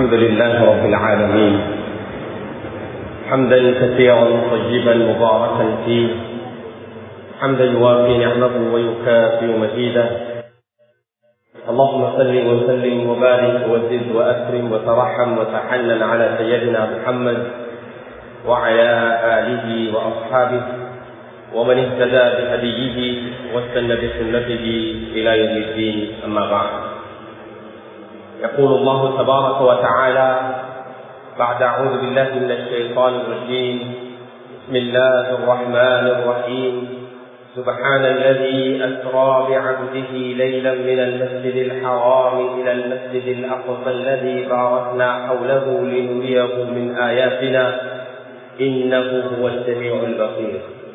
الحمد لله رب العالمين حمدا كثيرا طيبا مباركا فيه حمدا يوافي نعمه ويكافئ مزيده اللهم صل وسلم وبارك وزد واكرم وترحم وتحنن على سيدنا محمد وعلى اله واصحابه ومن اهتدى بهديه واستنى بسنته الى يوم الدين اما بعد يقول الله تبارك وتعالى بعد اعوذ بالله من الشيطان الرجيم بسم الله الرحمن الرحيم سبحان الذي اسرى بعبده ليلا من المسجد الحرام الى المسجد الاقصى الذي باركنا حوله لنريه من اياتنا انه هو السميع البصير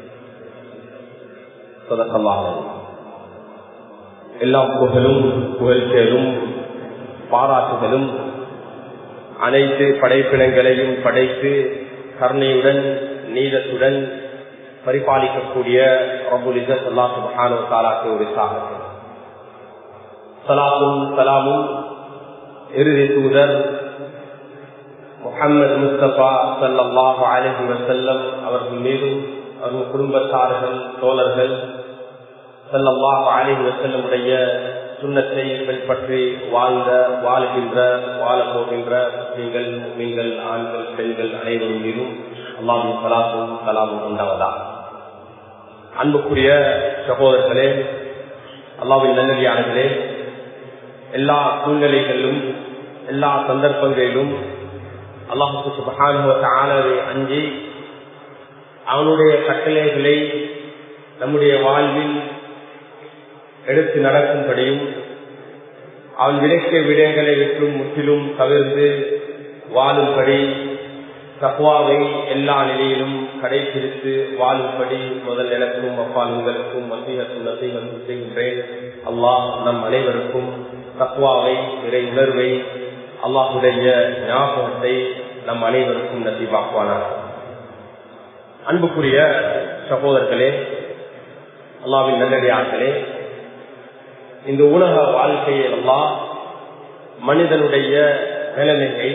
صدق الله எல்லா புகழும் புகழ்ச்சேரும் பாராட்டுகளும் அனைத்து படைப்பினங்களையும் படைத்து கருணையுடன் நீதத்துடன் பரிபாலிக்கக்கூடிய ரபுல் இசத் அல்லா சுபஹானு தாலாக்கு ஒரு சாகத்தில் சலாமும் சலாமும் இறுதி தூதர் முகமது முஸ்தபா சல்லாஹு அலஹி வசல்லம் அவர்கள் மீதும் அவர்கள் குடும்பத்தார்கள் தோழர்கள் சல்லாஹு அலஹி வசல்லமுடைய சுண்ணத்தை பின்பற்றி வாழ்ந்த வாழுகின்ற வாழப் போகின்ற முஸ்லீம்கள் மீன்கள் ஆண்கள் பெண்கள் அனைவரும் மீதும் அல்லாவின் சலாமும் கலாமும் உண்டாவதா அன்புக்குரிய சகோதரர்களே அல்லாவின் நல்லடியாளர்களே எல்லா சூழ்நிலைகளிலும் எல்லா சந்தர்ப்பங்களிலும் அல்லாஹுக்கு சுபகானுவத்தை அஞ்சி அவனுடைய கட்டளைகளை நம்முடைய வாழ்வில் எடுத்து நடக்கும்படியும் அவன் விளக்கிய விடயங்களை விட்டும் முற்றிலும் தவிர்த்து வாழும்படி தக்குவாவை எல்லா நிலையிலும் கடைபிடித்து வாழும்படி முதல் எனக்கும் அப்பால் உங்களுக்கும் மத்தியத்தும் நசீகத்தும் செய்கின்றேன் அல்லாஹ் நம் அனைவருக்கும் தக்குவாவை இறை உணர்வை அல்லாஹுடைய ஞாபகத்தை நம் அனைவருக்கும் நசீபாக்குவானார் அன்புக்குரிய சகோதரர்களே அல்லாவின் நல்லடியார்களே இந்த உலக வாழ்க்கையை எல்லாம் மனிதனுடைய நிலைமையை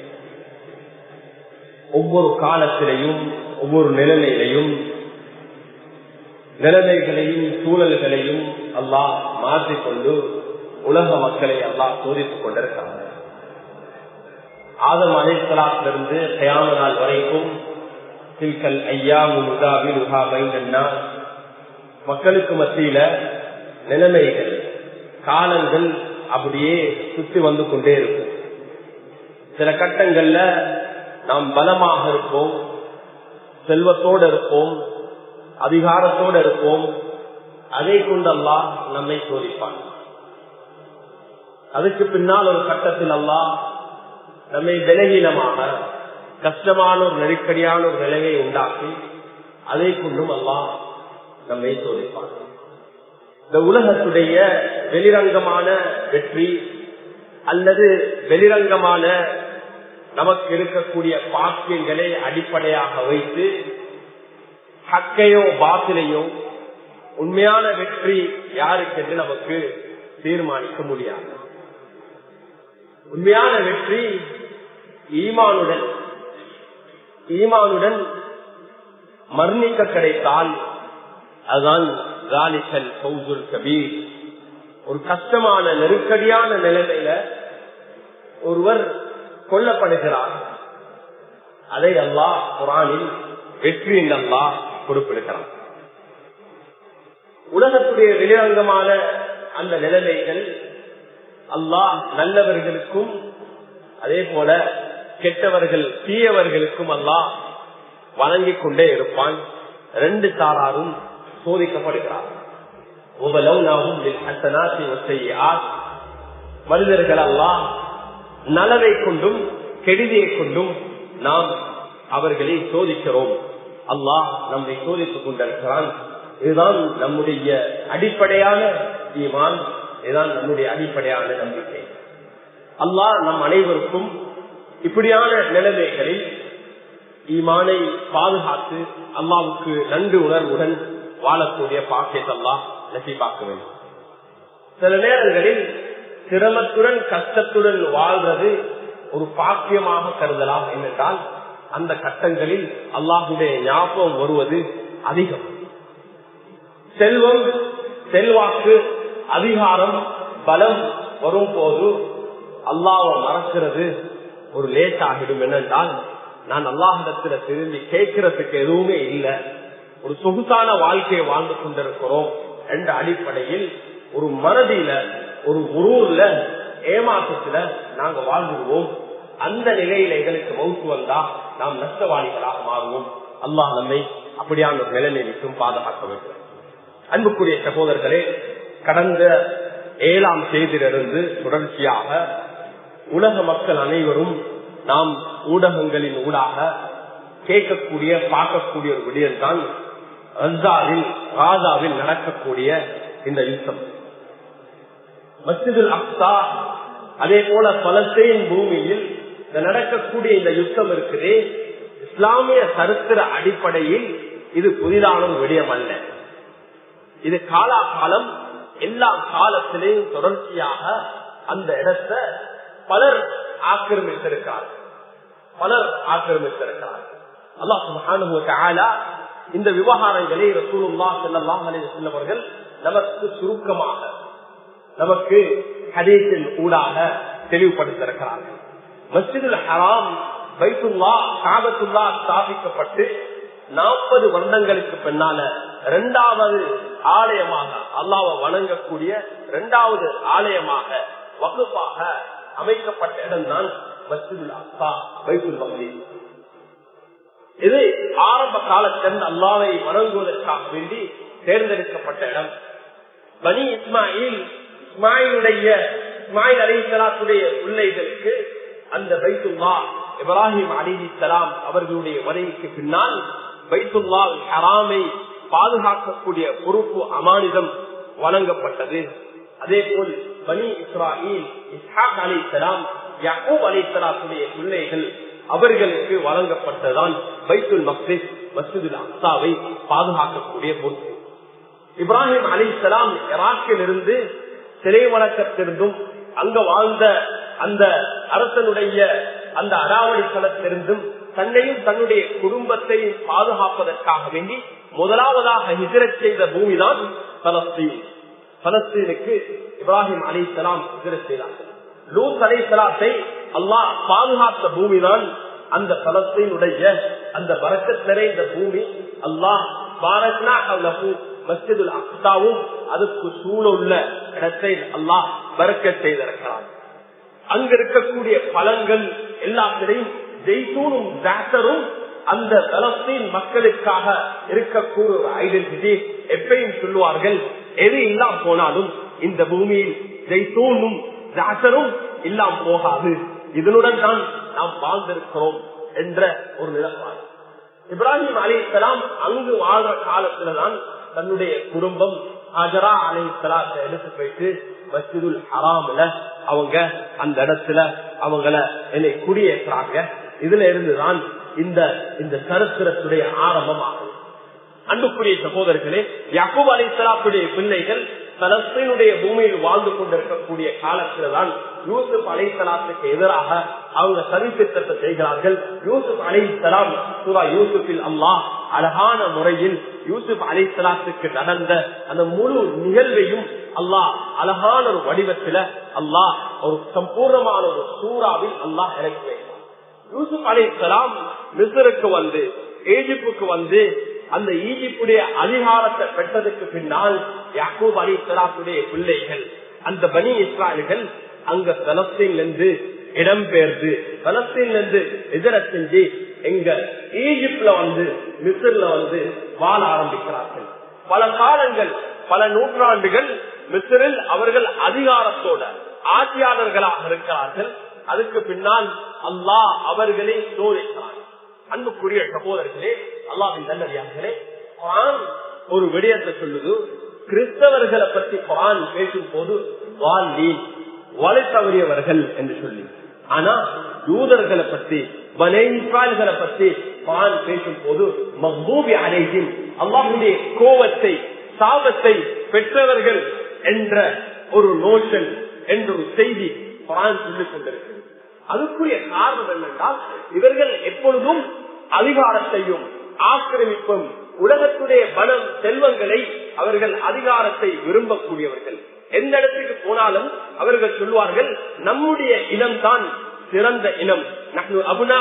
ஒவ்வொரு காலத்திலையும் ஒவ்வொரு நிலைமையிலையும் நிலைமைகளையும் சூழல்களையும் அல்லாஹ் மாற்றிக்கொண்டு உலக மக்களை அல்லாஹ் சோதித்துக் கொண்டிருக்காங்க ஆதம் அலைத்தலாத்திலிருந்து தயாம நாள் வரைக்கும் சில்கல் ஐயா முகாவில் உகா வைந்தன்னா மக்களுக்கு மத்தியில நிலைமைகள் காலங்கள் அப்படியே சுத்தி வந்து கொண்டே இருக்கும் சில கட்டங்கள்ல நாம் பலமாக இருப்போம் செல்வத்தோடு இருப்போம் அதிகாரத்தோடு இருப்போம் அதை கொண்டெல்லாம் நம்மை சோதிப்பான் அதுக்கு பின்னால் ஒரு கட்டத்தில் எல்லாம் நம்மை விலகீனமாக கஷ்டமான ஒரு நெருக்கடியான ஒரு நிலையை உண்டாக்கி அதை கொண்டும் எல்லாம் நம்மை சோதிப்பான் இந்த உலகத்துடைய வெளிரங்கமான வெற்றி அல்லது வெளிரங்கமான நமக்கு இருக்கக்கூடிய பாக்கியங்களை அடிப்படையாக வைத்து ஹக்கையோ பாத்திலையோ உண்மையான வெற்றி யாருக்கு என்று நமக்கு தீர்மானிக்க முடியாது உண்மையான வெற்றி ஈமானுடன் ஈமானுடன் மர்ணிக்க கிடைத்தால் அதுதான் ராலிசல் பௌசுல் கபீர் ஒரு கஷ்டமான நெருக்கடியான நிலைமையில ஒருவர் கொல்லப்படுகிறார் அதை அல்லா குரானில் வெற்றி என்று அல்லா குறிப்பிடுகிறார் உலகத்துடைய வெளிரங்கமான அந்த நிலைமைகள் அல்லாஹ் நல்லவர்களுக்கும் அதே போல கெட்டவர்கள் தீயவர்களுக்கும் அல்லாஹ் வழங்கிக் கொண்டே இருப்பான் ரெண்டு சாராரும் சோதிக்கப்படுகிறார் மனிதர்கள் எல்லாம் நலவை கொண்டும் கெடுதியை கொண்டும் நாம் அவர்களை சோதிக்கிறோம் அல்லாஹ் நம்மை சோதித்துக் கொண்டிருக்கிறான் இதுதான் நம்முடைய அடிப்படையான ஈமான் இதுதான் நம்முடைய அடிப்படையான நம்பிக்கை அல்லாஹ் நம் அனைவருக்கும் இப்படியான நிலைமைகளில் ஈமானை பாதுகாத்து அல்லாவுக்கு நன்றி உணர்வுடன் வாழக்கூடிய பாக்கியத்தெல்லாம் நசிபாக்க வேண்டும் சில நேரங்களில் சிரமத்துடன் கஷ்டத்துடன் வாழ்றது ஒரு பாக்கியமாக கருதலாம் என்னென்றால் அந்த கட்டங்களில் அல்லாஹுடைய ஞாபகம் வருவது அதிகம் செல்வம் செல்வாக்கு அதிகாரம் பலம் வரும் போது அல்லாவை மறக்கிறது ஒரு லேட் ஆகிடும் என்னென்றால் நான் அல்லாஹிடத்துல திரும்பி கேட்கறதுக்கு எதுவுமே இல்லை ஒரு சொகுசான வாழ்க்கையை வாழ்ந்து கொண்டிருக்கிறோம் என்ற அடிப்படையில் ஒரு மனதில ஒரு உருவூர்ல ஏமாற்றத்துல நாங்க வாழ்ந்துருவோம் அந்த நிலையில எங்களுக்கு மவுத்து வந்தா நாம் நஷ்டவாளிகளாக மாறுவோம் அல்லாஹ் நம்மை அப்படியான ஒரு நிலைமைக்கும் பாதுகாக்க வேண்டும் அன்புக்குரிய சகோதரர்களே கடந்த ஏழாம் தேதியிலிருந்து தொடர்ச்சியாக உலக மக்கள் அனைவரும் நாம் ஊடகங்களின் ஊடாக கேட்கக்கூடிய பார்க்கக்கூடிய ஒரு விடயம் தான் ரம்ஜாவில் ராஜாவில் நடக்கக்கூடிய இந்த யுத்தம் மஸ்ஜிதுல் அக்சா அதே போல பலஸ்தீன் பூமியில் நடக்கக்கூடிய இந்த யுத்தம் இருக்குது இஸ்லாமிய சரித்திர அடிப்படையில் இது புதிதான ஒரு விடயம் அல்ல இது காலாகாலம் எல்லா காலத்திலேயும் தொடர்ச்சியாக அந்த இடத்தை பலர் ஆக்கிரமித்திருக்கிறார் பலர் ஆக்கிரமித்திருக்கிறார் அல்லாஹ் சுபஹானுவ இந்த விவகாரங்களை ரசூலுல்லா செல்லலாம் செல்லவர்கள் நமக்கு சுருக்கமாக நமக்கு ஹதீஸின் ஊடாக தெளிவுபடுத்திருக்கிறார்கள் மஸ்ஜிதுல் ஹராம் பைத்துல்லா காபத்துல்லா ஸ்தாபிக்கப்பட்டு நாற்பது வருடங்களுக்கு பின்னால இரண்டாவது ஆலயமாக அல்லாவை வணங்கக்கூடிய இரண்டாவது ஆலயமாக வகுப்பாக அமைக்கப்பட்ட இடம்தான் மஸ்ஜிதுல் அக்சா பைத்துல் மகதி இது ஆரம்ப காலத்திலிருந்து அல்லாவை வணங்குவதற்காக வேண்டி தேர்ந்தெடுக்கப்பட்ட இடம் பனி இஸ்மாயில் இஸ்மாயிலுடைய இஸ்மாயில் அலிசலாத்துடைய பிள்ளைகளுக்கு அந்த பைத்துல்லா இப்ராஹிம் அலி சலாம் அவர்களுடைய மனைவிக்கு பின்னால் பைத்துல்லா ஹராமை பாதுகாக்கக்கூடிய பொறுப்பு அமானிதம் வழங்கப்பட்டது அதே போல் பனி இஸ்ராயில் இஸ்ஹாக் அலி சலாம் யகூப் அலி சலாத்துடைய பிள்ளைகள் அவர்களுக்கு வழங்கப்பட்டதான் பைத்துல் மஸ்ஜித் மசூதுல் அக்சாவை பாதுகாக்கக்கூடிய பொறுப்பு இப்ராஹிம் அலி சலாம் ஈராக்கில் இருந்து சிலை வழக்கத்திலிருந்தும் அங்க வாழ்ந்த அந்த அரசனுடைய அந்த அடாவடித்தனத்திலிருந்தும் தன்னையும் தன்னுடைய குடும்பத்தையும் பாதுகாப்பதற்காக வேண்டி முதலாவதாக ஹிஜரத் செய்த பூமிதான் பலஸ்தீன் பலஸ்தீனுக்கு இப்ராஹிம் அலி சலாம் ஹிஜரத் செய்தார்கள் லூத் அலை சலாத்தை அல்லாஹ் பாதுகாத்த பூமிதான் அந்த பலஸ்தீனுடைய அந்த வரக்கத் நிறைந்த பூமி அல்லாஹ் பாரத்னா மஸ்ஜிதுல் அக்சாவும் அதுக்கு சூழலுள்ள இடத்தை அல்லாஹ் வரக்க செய்திருக்கிறான் அங்க இருக்கக்கூடிய பழங்கள் எல்லாத்திலையும் ஜெய்தூனும் ஜாத்தரும் அந்த பலஸ்தீன் மக்களுக்காக இருக்கக்கூடிய ஒரு ஐடென்டிட்டி எப்பயும் சொல்லுவார்கள் எது இல்லாம போனாலும் இந்த பூமியில் ஜெய்தூனும் ஜாத்தரும் இல்லாம போகாது இதனுடன் தான் நாம் வாழ்ந்திருக்கிறோம் என்ற ஒரு நிலப்பாடு இப்ராஹிம் அலி இஸ்லாம் அங்கு வாழ்ற காலத்துலதான் தன்னுடைய குடும்பம் ஹஜரா அலி இஸ்லாத்தை எடுத்து போயிட்டு மஸ்ஜிதுல் ஹராம்ல அவங்க அந்த இடத்துல அவங்கள என்னை குடியேற்றாங்க இதுல இருந்துதான் இந்த இந்த சரித்திரத்துடைய ஆரம்பம் ஆகும் அன்புக்குரிய சகோதரர்களே யகுப் அலி இஸ்லாத்துடைய பிள்ளைகள் பலஸ்தீனுடைய பூமியில் வாழ்ந்து கொண்டிருக்கக்கூடிய காலத்தில்தான் யூசுப் அலை சலாத்துக்கு எதிராக அவங்க சரித்திட்டத்தை செய்கிறார்கள் யூசுப் அலை சலாம் சுரா யூசுஃபில் அல்லாஹ் அழகான முறையில் யூசுப் அலை சலாத்துக்கு நடந்த அந்த முழு நிகழ்வையும் அல்லாஹ் அழகான ஒரு வடிவத்துல அல்லாஹ் ஒரு சம்பூர்ணமான ஒரு சூறாவில் அல்லாஹ் இறக்கி வைத்தார் யூசுப் அலை சலாம் மிசருக்கு வந்து ஈஜிப்புக்கு வந்து அந்த ஈஜிப்புடைய அதிகாரத்தை பெற்றதுக்கு பின்னால் யாக்கூப் அலி இஸ்லாத்துடைய பிள்ளைகள் அந்த பனி இஸ்ராயல்கள் அங்க பலஸ்தீன்ல இருந்து இடம்பெயர்ந்து பலஸ்தீன்ல இருந்து எதிர செஞ்சு எங்க ஈஜிப்ட்ல வந்து மிஸ்ர்ல வந்து வாழ ஆரம்பிக்கிறார்கள் பல காலங்கள் பல நூற்றாண்டுகள் மிஸ்ரில் அவர்கள் அதிகாரத்தோட ஆட்சியாளர்களாக இருக்கிறார்கள் அதுக்கு பின்னால் அல்லாஹ் அவர்களை சோதிக்கிறார் அன்புக்குரிய சகோதரர்களே அல்லாவின் நல்லடியார்களே குரான் ஒரு விடயத்தை சொல்லுது கிறிஸ்தவர்களை பற்றி குரான் பேசும் போது வலை தவறியவர்கள் என்று சொல்லி ஆனா யூதர்களை பற்றி வனைகளை பற்றி குரான் பேசும் போது மஹூபி அனைத்தும் அல்லாஹுடைய கோவத்தை சாபத்தை பெற்றவர்கள் என்ற ஒரு நோஷன் என்ற ஒரு செய்தி குரான் சொல்லிக் கொண்டிருக்கிறது அதுக்குரிய காரணம் என்னென்றால் இவர்கள் எப்பொழுதும் அதிகாரத்தையும் ஆக்கிரமிப்பும் உலகத்துடைய பலம் செல்வங்களை அவர்கள் அதிகாரத்தை விரும்பக்கூடியவர்கள் எந்த இடத்துக்கு போனாலும் அவர்கள் சொல்வார்கள் நம்முடைய இனம்தான் சிறந்த இனம் அபுனா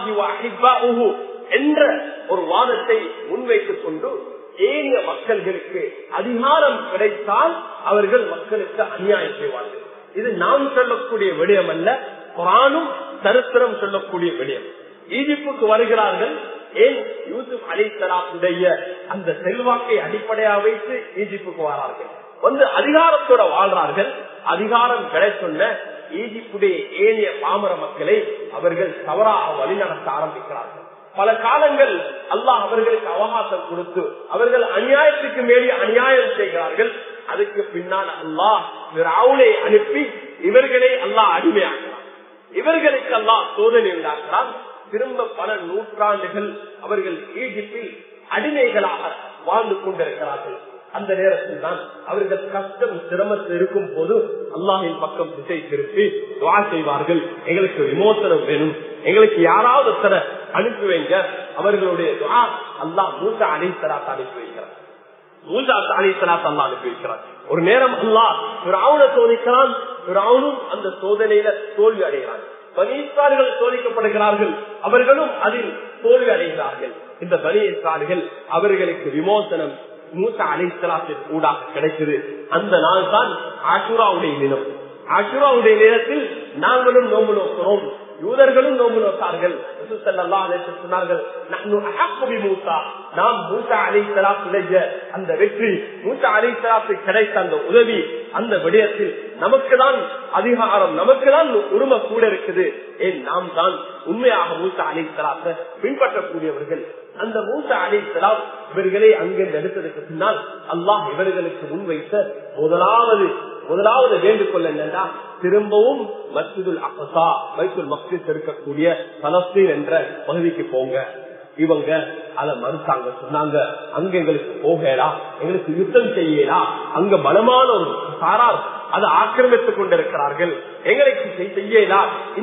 என்ற ஒரு வாதத்தை முன்வைத்துக் கொண்டு ஏனைய மக்கள்களுக்கு அதிகாரம் கிடைத்தால் அவர்கள் மக்களுக்கு அநியாயம் செய்வார்கள் இது நாம் சொல்லக்கூடிய விடயம் அல்ல குரானும் சரித்திரம் சொல்லக்கூடிய விடயம் ஈஜிப்துக்கு வருகிறார்கள் ஏன் யூசுப் அலி சலாத்துடைய அந்த செல்வாக்கை அடிப்படையாக வைத்து ஈஜிப்துக்கு வரார்கள் வந்து அதிகாரத்தோட வாழ்றார்கள் அதிகாரம் கிடைச்சொன்ன ஈஜிப்டுடைய ஏனைய பாமர மக்களை அவர்கள் தவறாக வழிநடத்த ஆரம்பிக்கிறார்கள் பல காலங்கள் அல்லாஹ் அவர்களுக்கு அவகாசம் கொடுத்து அவர்கள் அநியாயத்துக்கு மேலே அநியாயம் செய்கிறார்கள் அதுக்கு பின்னால் அல்லாஹ் ராவுலை அனுப்பி இவர்களை அல்லாஹ் அடிமையாகிறார் இவர்களுக்கு அல்லாஹ் சோதனை உண்டாக்குறான் திரும்ப பல நூற்றாண்டுகள் அவர்கள் ஈஜிப்தில் அடிமைகளாக வாழ்ந்து கொண்டிருக்கிறார்கள் அந்த நேரத்தில் தான் அவர்கள் கஷ்டம் சிரமத்தில் இருக்கும் போது அல்லாஹின் பக்கம் திசை திருப்பி துவா செய்வார்கள் எங்களுக்கு விமோசனம் வேணும் எங்களுக்கு யாராவது தர அனுப்பி வைங்க அவர்களுடைய துவா அல்லாஹ் மூசா அலி சலாத் அனுப்பி வைக்கிறார் மூசா அலி சலாத் அல்லா அனுப்பி வைக்கிறார் ஒரு நேரம் அல்லாஹ் ராவண சோதிக்கிறான் ராவணும் அந்த சோதனையில தோல்வி அடைகிறான் பனீஸ்தார்கள் சோதிக்கப்படுகிறார்கள் அவர்களும் அதில் தோல்வி அடைகிறார்கள் இந்த பனீஸ்தார்கள் அவர்களுக்கு விமோசனம் மூசா அலைசலாத்தின் ஊடாக கிடைச்சது அந்த நாள் தான் ஆஷுராவுடைய தினம் ஆஷுராவுடைய நேரத்தில் நாங்களும் நோம்பு நோக்கிறோம் யூதர்களும் நோம்பு நோக்கார்கள் சொன்னார்கள் நாம் மூசா அலை சலாத்துடைய அந்த வெற்றி மூசா அலை சலாத்து கிடைத்த அந்த உதவி அந்த விடயத்தில் நமக்கு தான் அதிகாரம் நமக்கு தான் உரிமை கூட இருக்குது ஏன் நாம் தான் உண்மையாக மூசா அலை சலாத்தை பின்பற்றக்கூடியவர்கள் அந்த மூசா அலை சலாம் இவர்களை அங்கிருந்து எடுத்ததுக்கு பின்னால் அல்லாஹ் இவர்களுக்கு முன்வைத்த முதலாவது முதலாவது வேண்டுகோள் என்னன்னா திரும்பவும் மஸ்ஜிதுல் அகசா மைசூல் மஸ்ஜித் இருக்கக்கூடிய பலஸ்தீன் என்ற பகுதிக்கு போங்க இவங்க அதை மறுத்தாங்க சொன்னாங்க அங்க எங்களுக்கு போகலா எங்களுக்கு யுத்தம் செய்யலா அங்க பலமான ஒரு சாரார் அதை ஆக்கிரமித்துக் கொண்டிருக்கிறார்கள் எங்களுக்கு செய்யலா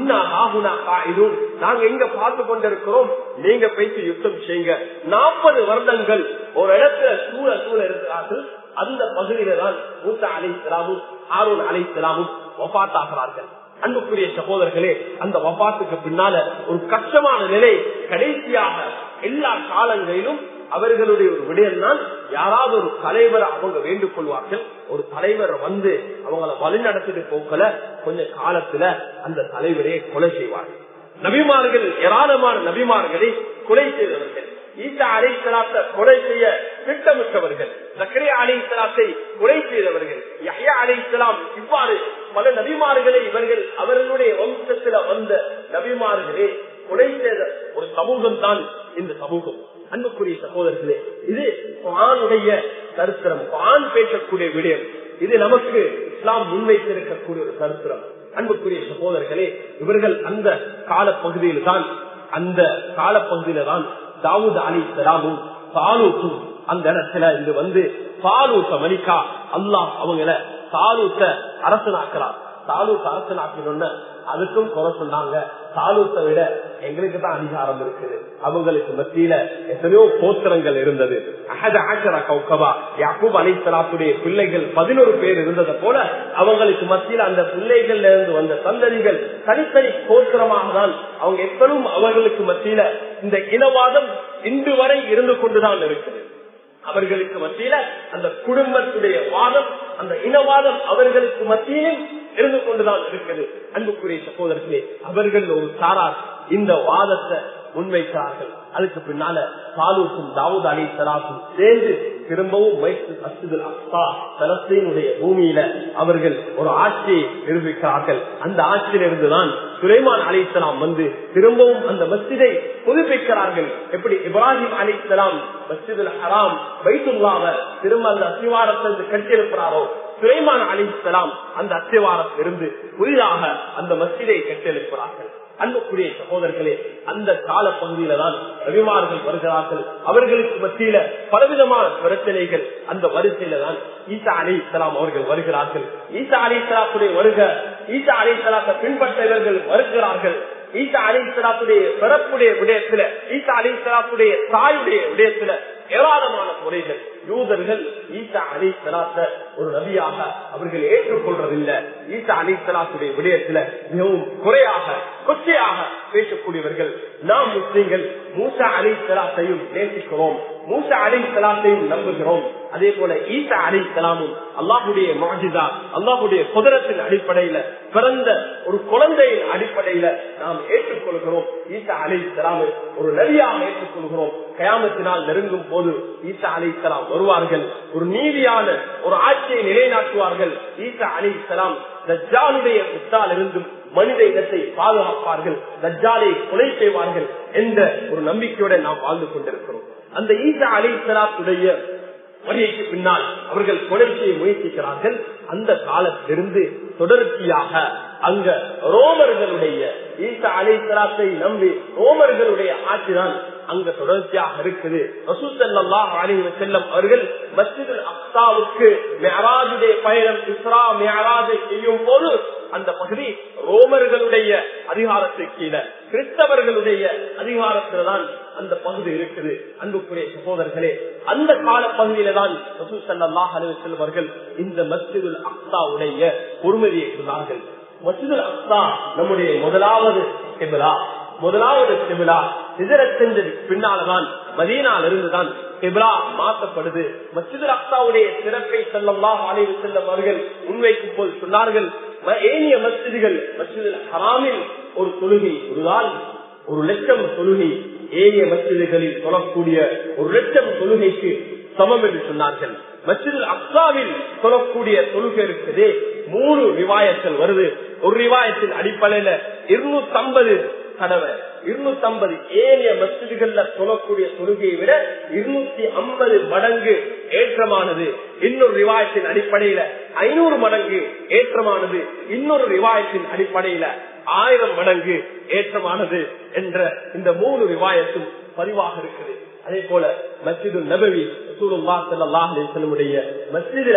இன்னும் நாங்க எங்க பார்த்து கொண்டிருக்கிறோம் நீங்க பேசி யுத்தம் செய்யுங்க நாற்பது வருடங்கள் ஒரு இடத்துல சூழ சூழ இருக்கிறார்கள் அந்த பகுதியில தான் மூத்த அலை சிலாமும் ஆரோன் அலை சிலாமும் ஒப்பாத்தாகிறார்கள் அன்புக்குரிய சகோதரர்களே அந்த வபாத்துக்கு பின்னால ஒரு கஷ்டமான நிலை கடைசியாக எல்லா காலங்களிலும் அவர்களுடைய ஒரு விடயம் தான் யாராவது ஒரு தலைவரை அவங்க வேண்டுக் கொள்வார்கள் ஒரு தலைவர் வந்து அவங்கள வழிநடத்திட்டு போக்கல கொஞ்ச காலத்துல அந்த தலைவரே கொலை செய்வார்கள் நபிமார்கள் ஏராளமான நபிமார்களை கொலை செய்தவர்கள் ஈசா அலை சலாத்தை கொலை செய்ய திட்டமிட்டவர்கள் சக்கரே அலை சலாத்தை கொலை செய்தவர்கள் யஹ்யா அலை சலாம் இவ்வாறு பல நபிமார்களை இவர்கள் அவர்களுடைய வம்சத்துல வந்த நபிமார்களே கொலை செய்த ஒரு சமூகம் தான் இந்த சமூகம் அன்புக்குரிய சகோதரர்களே இது ஆணுடைய சரித்திரம் ஆண் பேசக்கூடிய விடயம் இது நமக்கு இஸ்லாம் முன்வைத்திருக்கக்கூடிய ஒரு சரித்திரம் அன்புக்குரிய சகோதரர்களே இவர்கள் அந்த காலப்பகுதியில் தான் அந்த காலப்பகுதியில தான் தாவூத் அலி சலாமும் தாலூத்தும் அந்த இடத்துல இது வந்து தாலூத்த மலிக்கா அல்லாஹ் அவங்கள தாலூத்த அரசனாக்குறார் தாலூத்த அரசனாக்கணும்னு அதுக்கும் குறை சொன்னாங்க தாலூத்தை விட எங்களுக்கு தான் அதிகாரம் இருக்குது அவங்களுக்கு மத்தியில எத்தனையோ கோத்திரங்கள் இருந்தது அஹத ஆஷரா கௌகபா யாக்கூப் அலிசலாத்துடைய பிள்ளைகள் பதினோரு பேர் இருந்ததை போல அவங்களுக்கு மத்தியில அந்த பிள்ளைகள்ல இருந்து வந்த சந்ததிகள் தனித்தனி கோத்திரமாக தான் அவங்க எப்பவும் அவர்களுக்கு மத்தியில இந்த இனவாதம் இன்று வரை இருந்து கொண்டுதான் இருக்குது அவர்களுக்கு மத்தியில அந்த குடும்பத்துடைய வாதம் அந்த இனவாதம் அவர்களுக்கு மத்தியிலும் இருந்து கொண்டுதான் இருக்குது அன்புக்குரிய சகோதரர்களே அவர்கள் ஒரு சாரார் இந்த வாதத்தை முன்வைக்கிறார்கள் அதுக்கு பின்னால சாலூக்கும் தாவூத் அலி சலாசும் சேர்ந்து திரும்பவும் பலஸ்தீனுடைய பூமியில அவர்கள் ஒரு ஆட்சியை நிரூபிக்கிறார்கள் அந்த ஆட்சியிலிருந்துதான் சுலைமான் அலி இஸ்லாம் வந்து திரும்பவும் அந்த மஸ்ஜிதை புதுப்பிக்கிறார்கள் எப்படி இப்ராஹிம் அலி இஸ்லாம் மஸ்ஜிதுல் ஹராம் வைத்துள்ளாவ திரும்ப அந்த அசிவாரத்தை கட்டியிருக்கிறாரோ சுலைமான் அலி இஸ்லாம் அந்த அத்திவாரத்திலிருந்து புதிதாக அந்த மஸ்ஜிதை கட்டியிருக்கிறார்கள் அன்புக்குரிய சகோதரர்களே அந்த கால பகுதியில தான் ரவிமார்கள் வருகிறார்கள் அவர்களுக்கு மத்தியில பலவிதமான பிரச்சனைகள் அந்த வரிசையில தான் ஈசா அலி இஸ்லாம் அவர்கள் வருகிறார்கள் ஈசா அலி இஸ்லாத்துடைய வருக ஈசா அலி இஸ்லாத்தை பின்பற்றவர்கள் வருகிறார்கள் ஈசா அலி இஸ்லாத்துடைய பிறப்புடைய விடயத்துல ஈசா அலி இஸ்லாத்துடைய தாயுடைய விடயத்துல ஏராளமான முறைகள் யூதர்கள் ஈசா அலி சலாத்த ஒரு நபியாக அவர்கள் ஏற்றுக்கொள்றதில்லை ஈசா அலி சலாத்துடைய விடயத்துல மிகவும் குறையாக கொச்சையாக பேசக்கூடியவர்கள் நாம் முஸ்லீம்கள் மூசா அலி சலாத்தையும் நேசிக்கிறோம் மூசா அலி சலாத்தையும் நம்புகிறோம் அதே போல ஈசா அலி சலாமும் அல்லாஹுடைய மாஜிதா அல்லாஹுடைய குதிரத்தின் அடிப்படையில பிறந்த ஒரு குழந்தையின் அடிப்படையில நாம் ஏற்றுக்கொள்கிறோம் ஈசா அலி சலாமை ஒரு நதியாக ஏற்றுக்கொள்கிறோம் கயாமத்தினால் நெருங்கும் போது ஈசா அலி சலாம் வருவார்கள் ஒரு நீதியான ஒரு ஆட்சியை நிலைநாட்டுவார்கள் ஈசா அலி சலாம் தஜ்ஜாலுடைய புத்தால் இருந்தும் மனித இனத்தை பாதுகாப்பார்கள் தஜ்ஜாலை கொலை செய்வார்கள் என்ற ஒரு நம்பிக்கையோட நாம் வாழ்ந்து கொண்டிருக்கிறோம் அந்த ஈசா அலி சலாத்துடைய வழிக்கு பின்னால் அவர்கள் கொலை செய்ய முயற்சிக்கிறார்கள் அந்த காலத்திலிருந்து தொடர்ச்சியாக அங்க ரோமர்களுடைய ஈசா அலி சலாத்தை நம்பி ரோமர்களுடைய ஆட்சிதான் அங்க தொடர்ச்சியாக இருக்குது ரசூசல்லாஹ் அலிஹி செல்லம் அவர்கள் மஸ்ஜித் அக்சாவுக்கு மேராஜுடைய பயணம் இஸ்ரா மேராஜை செய்யும் போது அந்த பகுதி ரோமர்களுடைய அதிகாரத்துக்கு கீழே கிறிஸ்தவர்களுடைய அதிகாரத்துல தான் அந்த பகுதி இருக்குது அன்புக்குரிய சகோதரர்களே அந்த கால பகுதியில தான் ரசூசல்லாஹ் அலி செல்வர்கள் இந்த மஸ்ஜிதுல் அக்சாவுடைய பொறுமதியை சொன்னார்கள் மஸ்ஜிதுல் அக்சா நம்முடைய முதலாவது கிபிலா முதலாவது கிபிலா சிதறத்தின் பின்னால்தான் மதீனால் இருந்துதான் கிபிலா மாற்றப்படுது மஸ்ஜிதுல் அக்சாவுடைய சிறப்பை செல்லலாம் அலைவு செல்லும் அவர்கள் முன்வைக்கும் போது சொன்னார்கள் ஏனிய மஸ்ஜிதுகள் மஸ்ஜிதுல் ஹராமில் ஒரு தொழுகை ஒருதால் ஒரு லட்சம் தொழுகை ஏனிய மஸ்ஜிதுகளில் சொல்லக்கூடிய ஒரு லட்சம் தொழுகைக்கு சமம் என்று சொன்னார்கள் மஸ்ஜிதுல் அக்சாவில் சொல்லக்கூடிய தொழுகை இருக்குது மூணு ரிவாயத்தில் வருது ஒரு ரிவாயத்தின் அடிப்படையில இருநூத்தி ஐம்பது தடவை இருநூத்தி ஐம்பது ஏனைய மசிதிகள்ல சொல்லக்கூடிய தொழுகையை விட இருநூத்தி ஐம்பது மடங்கு ஏற்றமானது இன்னொரு ரிவாயத்தின் அடிப்படையில ஐநூறு மடங்கு ஏற்றமானது இன்னொரு ரிவாயத்தின் அடிப்படையில ஆயிரம் மடங்கு ஏற்றமானது என்ற இந்த மூணு ரிவாயத்தும் பதிவாக இருக்குது அதே போல மஸ்ஜிது நபவி செல்லமுடைய மஸ்ஜிதில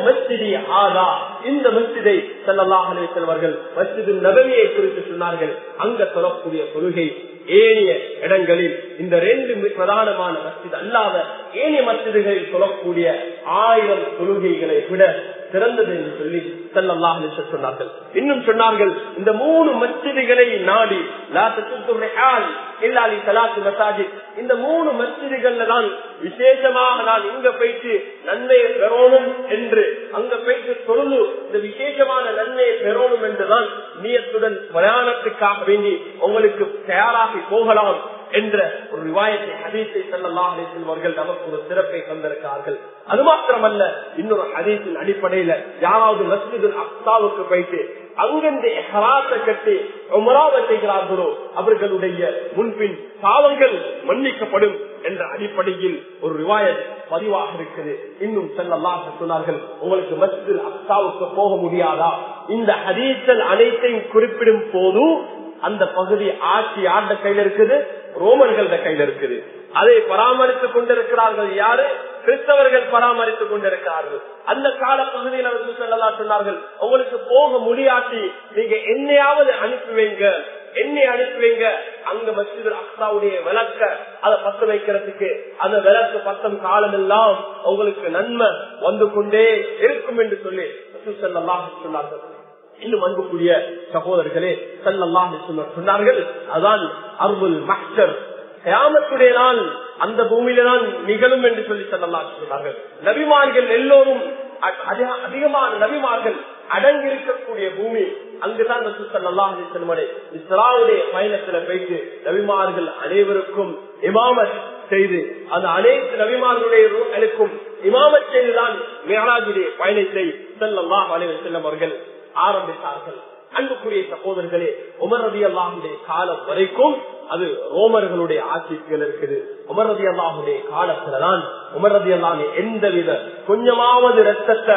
ஆதா இந்த மஸ்ஜிதை செல்லல்லாஹ் செல்வர்கள் மஸ்ஜிது நபவியை குறித்து சொன்னார்கள் அங்க சொல்லக்கூடிய கொள்கை ஏனைய இடங்களில் இந்த ரெண்டு பிரதானமான மஸ்ஜித் அல்லாத ஏனைய மஸ்ஜிதுகளில் சொல்லக்கூடிய ஆயிரம் தொழுகைகளை விட சிறந்தது என்று சொல்லி செல்லல்லாஹ் சொன்னார்கள் இன்னும் சொன்னார்கள் இந்த மூணு மஸ்ஜிதுகளை நாடி இல்லாலி சலாத்து மசாஜித் இந்த மூணு மஸ்ஜிதுகள்ல தான் விசேஷமாக நான் இங்க போயிட்டு நன்மையை பெறணும் என்று அங்க போயிட்டு தொழுது இந்த விசேஷமான நன்மையை பெறணும் என்றுதான் நியத்துடன் பிரயாணத்துக்காக வேண்டி உங்களுக்கு தயாராகி போகலாம் என்ற ஒரு விவாயத்தை ஹதீஸை செல்லலாம் செல்வர்கள் நமக்கு ஒரு சிறப்பை தந்திருக்கிறார்கள் அது மாத்திரமல்ல இன்னொரு ஹதீஸின் அடிப்படையில யாராவது மஸ்ஜிதுல் அக்சாவுக்கு போயிட்டு அங்கிருந்து ஹராத்தை கட்டி உமராவை செய்கிறார்களோ அவர்களுடைய முன்பின் பாவங்கள் மன்னிக்கப்படும் என்ற அடிப்படையில் ஒரு ரிவாயத் பதிவாக இருக்குது இன்னும் செல்லலாம் சொன்னார்கள் உங்களுக்கு மஸ்ஜிதுல் அக்சாவுக்கு போக முடியாதா இந்த ஹதீசல் அனைத்தையும் குறிப்பிடும் போது அந்த பகுதி ஆட்சி ஆண்ட கையில இருக்குது ரோமர்கள கையில இருக்குது அதை பராமரித்துக் கொண்டிருக்கிறார்கள் யாரு கிறிஸ்தவர்கள் பராமரித்துக் கொண்டிருக்கிறார்கள் அந்த கால பகுதியில் அவர்கள் சொல்லலாம் சொன்னார்கள் உங்களுக்கு போக முடியாட்டி நீங்க என்னையாவது அனுப்பி வைங்க என்னை அனுப்பி வைங்க அங்க மசித அக்சாவுடைய விளக்க அதை பத்த வைக்கிறதுக்கு அந்த விளக்கு பத்தம் காலம் எல்லாம் உங்களுக்கு நன்மை வந்து கொண்டே இருக்கும் என்று சொல்லி சொன்னார்கள் இன்னும் அன்புக்குரிய சகோதரர்களே சல்லல்லாஹ் சொன்னார்கள் அதான் அருள் மக்சர் கியாமத்துடைய நாள் அந்த பூமியில தான் நிகழும் என்று சொல்லி சொல்லலாம் சொன்னார்கள் நபிமார்கள் எல்லோரும் அதிகமான நபிமார்கள் அடங்கியிருக்கக்கூடிய பூமி அங்குதான் இஸ்லாவுடைய பயணத்துல போயிட்டு நபிமார்கள் அனைவருக்கும் இமாமத் செய்து அந்த அனைத்து நபிமார்களுடைய ரூகளுக்கும் இமாமத் செய்துதான் மேலாஜுடைய பயணத்தை செல்லலாம் அனைவர் செல்லும் அவர்கள் ஆரம்பித்தார்கள் அன்புக்குரிய சகோதரர்களே உமர் ரதி அல்லாஹுடைய காலம் வரைக்கும் அது ரோமர்களுடைய ஆட்சிகள் இருக்குது உமர் ரதி அல்லாஹுடைய காலத்துலதான் உமர் ரதி அல்லாஹ் எந்தவித கொஞ்சமாவது ரத்தத்தை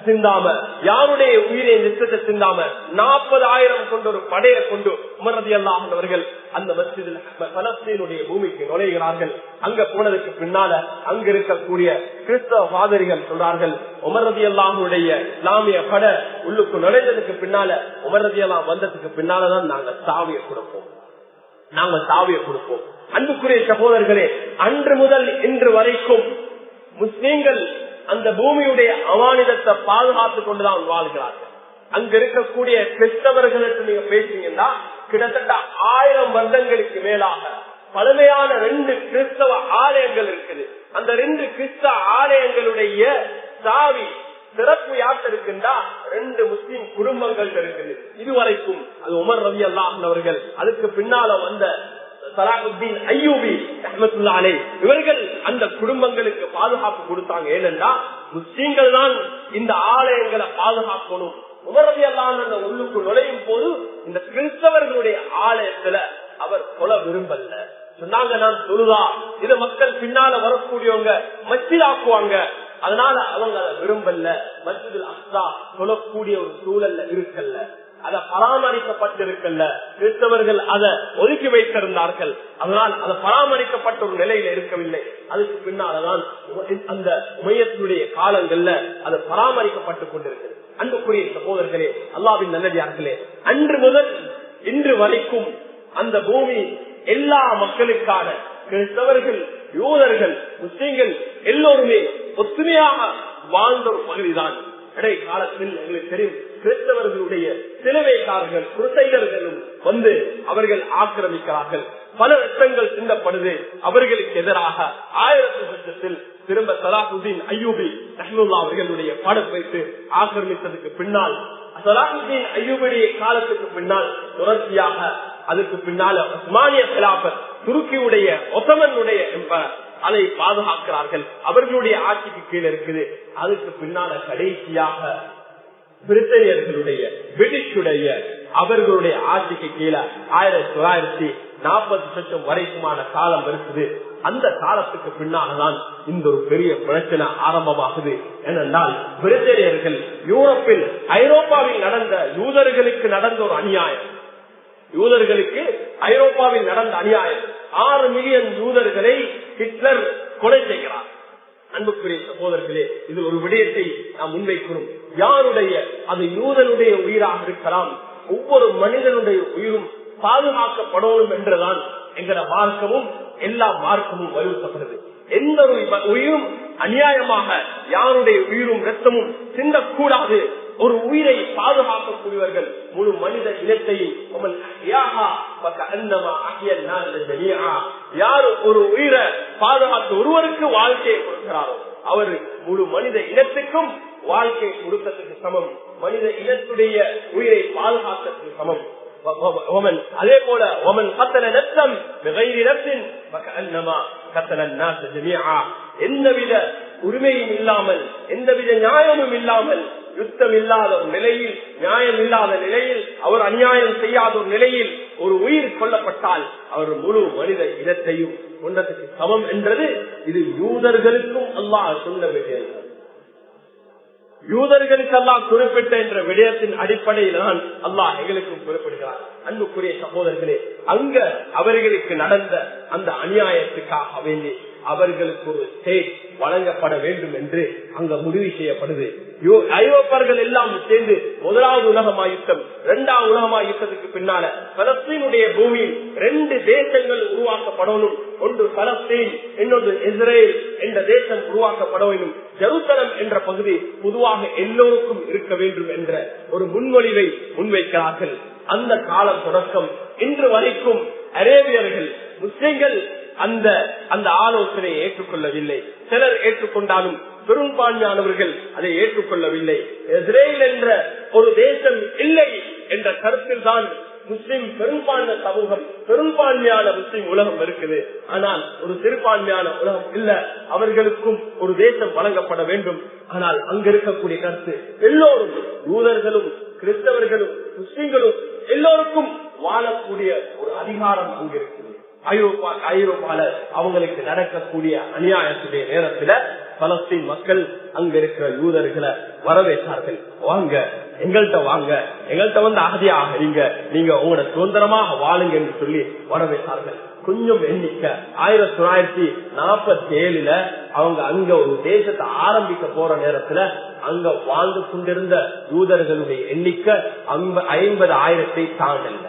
சிந்தாம யாருடைய உயிரை நிச்சயத்தை சிந்தாம நாற்பதாயிரம் கொண்ட ஒரு படையை கொண்டு உமரதி அல்லாஹர்கள் அந்த மஸ்ஜிதில் பலஸ்தீனுடைய பூமிக்கு நுழைகிறார்கள் அங்க போனதுக்கு பின்னால அங்க இருக்கக்கூடிய கிறிஸ்தவ பாதரிகள் சொல்றார்கள் உமரதி அல்லாஹுடைய இஸ்லாமிய பட உள்ளுக்கு நுழைஞ்சதுக்கு பின்னால உமரதி எல்லாம் வந்ததுக்கு பின்னாலதான் நாங்க சாவியை கொடுப்போம் நாங்க சாவியை கொடுப்போம் அன்புக்குரிய சகோதரர்களே அன்று முதல் இன்று வரைக்கும் முஸ்லீம்கள் அந்த பூமியுடைய அமானிதத்தை பாதுகாத்துக் கொண்டுதான் வாழ்கிறார்கள் அங்க இருக்கக்கூடிய கிறிஸ்தவர்களுக்கு நீங்க பேசுறீங்கன்னா கிட்டத்தட்ட ஆயிரம் வருடங்களுக்கு மேலாக பழமையான ரெண்டு கிறிஸ்தவ ஆலயங்கள் இருக்குது அந்த ரெண்டு கிறிஸ்தவ ஆலயங்களுடைய சாவி சிறப்பு யார்கிட்ட இருக்குண்டா ரெண்டு முஸ்லிம் குடும்பங்கள் இருக்குது இதுவரைக்கும் அது உமர் ரவி அல்லாஹன் அவர்கள் அதுக்கு பின்னால வந்த சலாஹுத்தீன் ஐயூபி அஹமத்துல்லாலே இவர்கள் அந்த குடும்பங்களுக்கு பாதுகாப்பு கொடுத்தாங்க ஏனென்றா முஸ்லீம்கள் தான் இந்த ஆலயங்களை பாதுகாக்கணும் உமரதி அல்லாஹ் அந்த உள்ளுக்கு நுழையும் போது இந்த கிறிஸ்தவர்களுடைய ஆலயத்துல அவர் கொல விரும்பல சொன்னாங்க நான் தொழுதா இத மக்கள் பின்னால வரக்கூடியவங்க மச்சிலாக்குவாங்க அதனால அவங்க அதை விரும்பல மஸ்ஜிதுல் அஸ்தா சொல்லக்கூடிய ஒரு சூழல்ல இருக்கல்ல அதை பராமரிக்கப்பட்டிருக்கல்ல கிறிஸ்தவர்கள் அதை ஒதுக்கி வைத்திருந்தார்கள் அதனால் அது பராமரிக்கப்பட்ட ஒரு நிலையில இருக்கவில்லை அதுக்கு பின்னால்தான் அந்த மையத்தினுடைய காலங்கள்ல அது பராமரிக்கப்பட்டுக் கொண்டிருக்கிறது அன்புக்குரிய சகோதரர்களே அல்லாவின் நல்லதார்களே அன்று முதல் இன்று வரைக்கும் அந்த பூமி எல்லா மக்களுக்கான கிறிஸ்தவர்கள் யூதர்கள் முஸ்லீம்கள் எல்லோருமே ஒத்துமையாக வாழ்ந்த ஒரு பகுதிதான் இடை காலத்தில் எங்களுக்கு தெரியும் கிறிஸ்தவர்களுடைய சிலுவைக்காரர்கள் குருசைடர்களும் வந்து அவர்கள் ஆக்கிரமிக்கிறார்கள் பல ரத்தங்கள் சிந்தப்படுது அவர்களுக்கு எதிராக ஆயிரத்தி லட்சத்தில் திரும்ப சலாஹுதீன் ஐயூபி ரஹ்முல்லா அவர்களுடைய படம் வைத்து ஆக்கிரமித்ததுக்கு பின்னால் சலாஹுதீன் ஐயூபுடைய காலத்துக்கு பின்னால் தொடர்ச்சியாக அதுக்கு பின்னால உஸ்மானிய கிலாபத் துருக்கியுடைய ஒசமனுடைய அதை பாதுகாக்கிறார்கள் அவர்களுடைய ஆட்சிக்கு கீழே இருக்குது அதுக்கு பின்னால கடைசியாக பிரிட்டனியர்களுடைய பிரிட்டிஷுடைய அவர்களுடைய ஆட்சிக்கு கீழே ஆயிரத்தி தொள்ளாயிரத்தி நாற்பது லட்சம் வரைக்குமான காலம் இருக்குது அந்த காலத்துக்கு பின்னால்தான் இந்த ஒரு பெரிய பிரச்சனை ஆரம்பமாகுது ஏனென்றால் பிரிட்டனியர்கள் யூரோப்பில் ஐரோப்பாவில் நடந்த யூதர்களுக்கு நடந்த ஒரு அநியாயம் யூதர்களுக்கு ஐரோப்பாவில் நடந்த அநியாயம் ஆறு மில்லியன் யூதர்களை ஹிட்லர் கொலை செய்கிறார் அன்புக்குரிய சகோதரர்களே இது ஒரு விடயத்தை நாம் முன்வைக்கிறோம் யாருடைய அது யூதனுடைய உயிராக இருக்கலாம் ஒவ்வொரு மனிதனுடைய உயிரும் பாதுகாக்கப்படணும் என்றுதான் என்கிற மார்க்கமும் எல்லா மார்க்கமும் வலியுறுத்தப்படுது எந்த ஒரு உயிரும் அநியாயமாக யாருடைய உயிரும் ரத்தமும் சிந்தக்கூடாது ஒரு உயிரை பாதுகாக்கக்கூடியவர்கள் முழு மனித இனத்தையும் யார் ஒரு உயிரை பாதுகாத்து ஒருவருக்கு வாழ்க்கையை கொடுக்கிறாரோ அவர் முழு மனித இனத்துக்கும் வாழ்க்கை கொடுத்ததுக்கு சமம் மனித இனத்துடைய உயிரை பாதுகாத்ததுக்கு சமம் அதே போல ஒமன் கத்தல நத்தம் எந்தவித உரிமையும் இல்லாமல் எந்தவித நியாயமும் இல்லாமல் யுத்தம் இல்லாத ஒரு நிலையில் நியாயம் இல்லாத நிலையில் அவர் அநியாயம் செய்யாத ஒரு நிலையில் ஒரு உயிர் கொல்லப்பட்டால் அவர் முழு மனித இனத்தையும் கொண்டதுக்கு சமம் என்றது இது யூதர்களுக்கும் அல்லாஹ் சொல்ல வேண்டியது யூதர்களுக்கெல்லாம் குறிப்பிட்ட என்ற விடயத்தின் அடிப்படையில் தான் அல்லாஹ் எங்களுக்கும் குறிப்பிடுகிறார் அன்புக்குரிய சகோதரர்களே அங்க அவர்களுக்கு நடந்த அந்த அநியாயத்துக்காக வேண்டி அவர்களுக்கு ஒரு ஸ்டேட் வழங்கப்பட வேண்டும் என்று அங்க முடிவு செய்யப்படுது ஐரோப்பர்கள் எல்லாம் சேர்ந்து முதலாவது உலகமா யுத்தம் இரண்டாவது உலகமா யுத்தத்துக்கு பின்னால பலஸ்தீனுடைய பூமியில் ரெண்டு தேசங்கள் உருவாக்கப்படணும் ஒன்று பலஸ்தீன் இன்னொன்று இஸ்ரேல் என்ற தேசம் உருவாக்கப்பட வேண்டும் ஜெருசலம் என்ற பகுதி பொதுவாக எல்லோருக்கும் இருக்க வேண்டும் என்ற ஒரு முன்மொழிவை முன்வைக்கிறார்கள் அந்த காலம் தொடக்கம் இன்று வரைக்கும் அரேபியர்கள் முஸ்லிம்கள் அந்த அந்த ஆலோசனையை ஏற்றுக்கொள்ளவில்லை சிலர் ஏற்றுக்கொண்டாலும் பெரும்பான்மையானவர்கள் அதை ஏற்றுக்கொள்ளவில்லை இஸ்ரேல் என்ற ஒரு தேசம் இல்லை என்ற கருத்தில் தான் முஸ்லிம் பெரும்பான்மை சமூகம் பெரும்பான்மையான முஸ்லிம் உலகம் இருக்குது ஆனால் ஒரு சிறுபான்மையான உலகம் இல்ல அவர்களுக்கும் ஒரு தேசம் வழங்கப்பட வேண்டும் ஆனால் அங்க இருக்கக்கூடிய கருத்து எல்லோரும் யூதர்களும் கிறிஸ்தவர்களும் முஸ்லிம்களும் எல்லோருக்கும் வாழக்கூடிய ஒரு அதிகாரம் அங்கு இருக்குது ஐரோப்பா ஐரோப்பால அவங்களுக்கு நடக்கக்கூடிய அநியாயத்துடைய நேரத்துல பலஸ்தீன் மக்கள் அங்க இருக்கிற யூதர்களை வரவேற்றார்கள் வாங்க எங்கள்கிட்ட வாங்க எங்கள்கிட்ட வந்து அகதியா ஆகிறீங்க நீங்க உங்களோட சுதந்திரமாக வாழுங்க என்று சொல்லி வரவேற்றார்கள் கொஞ்சம் எண்ணிக்கை ஆயிரத்தி தொள்ளாயிரத்தி நாற்பத்தி ஏழுல அவங்க அங்க ஒரு தேசத்தை ஆரம்பிக்க போற நேரத்துல அங்க வாழ்ந்து கொண்டிருந்த யூதர்களுடைய எண்ணிக்கை ஐம்பது ஆயிரத்தை தாண்டல்ல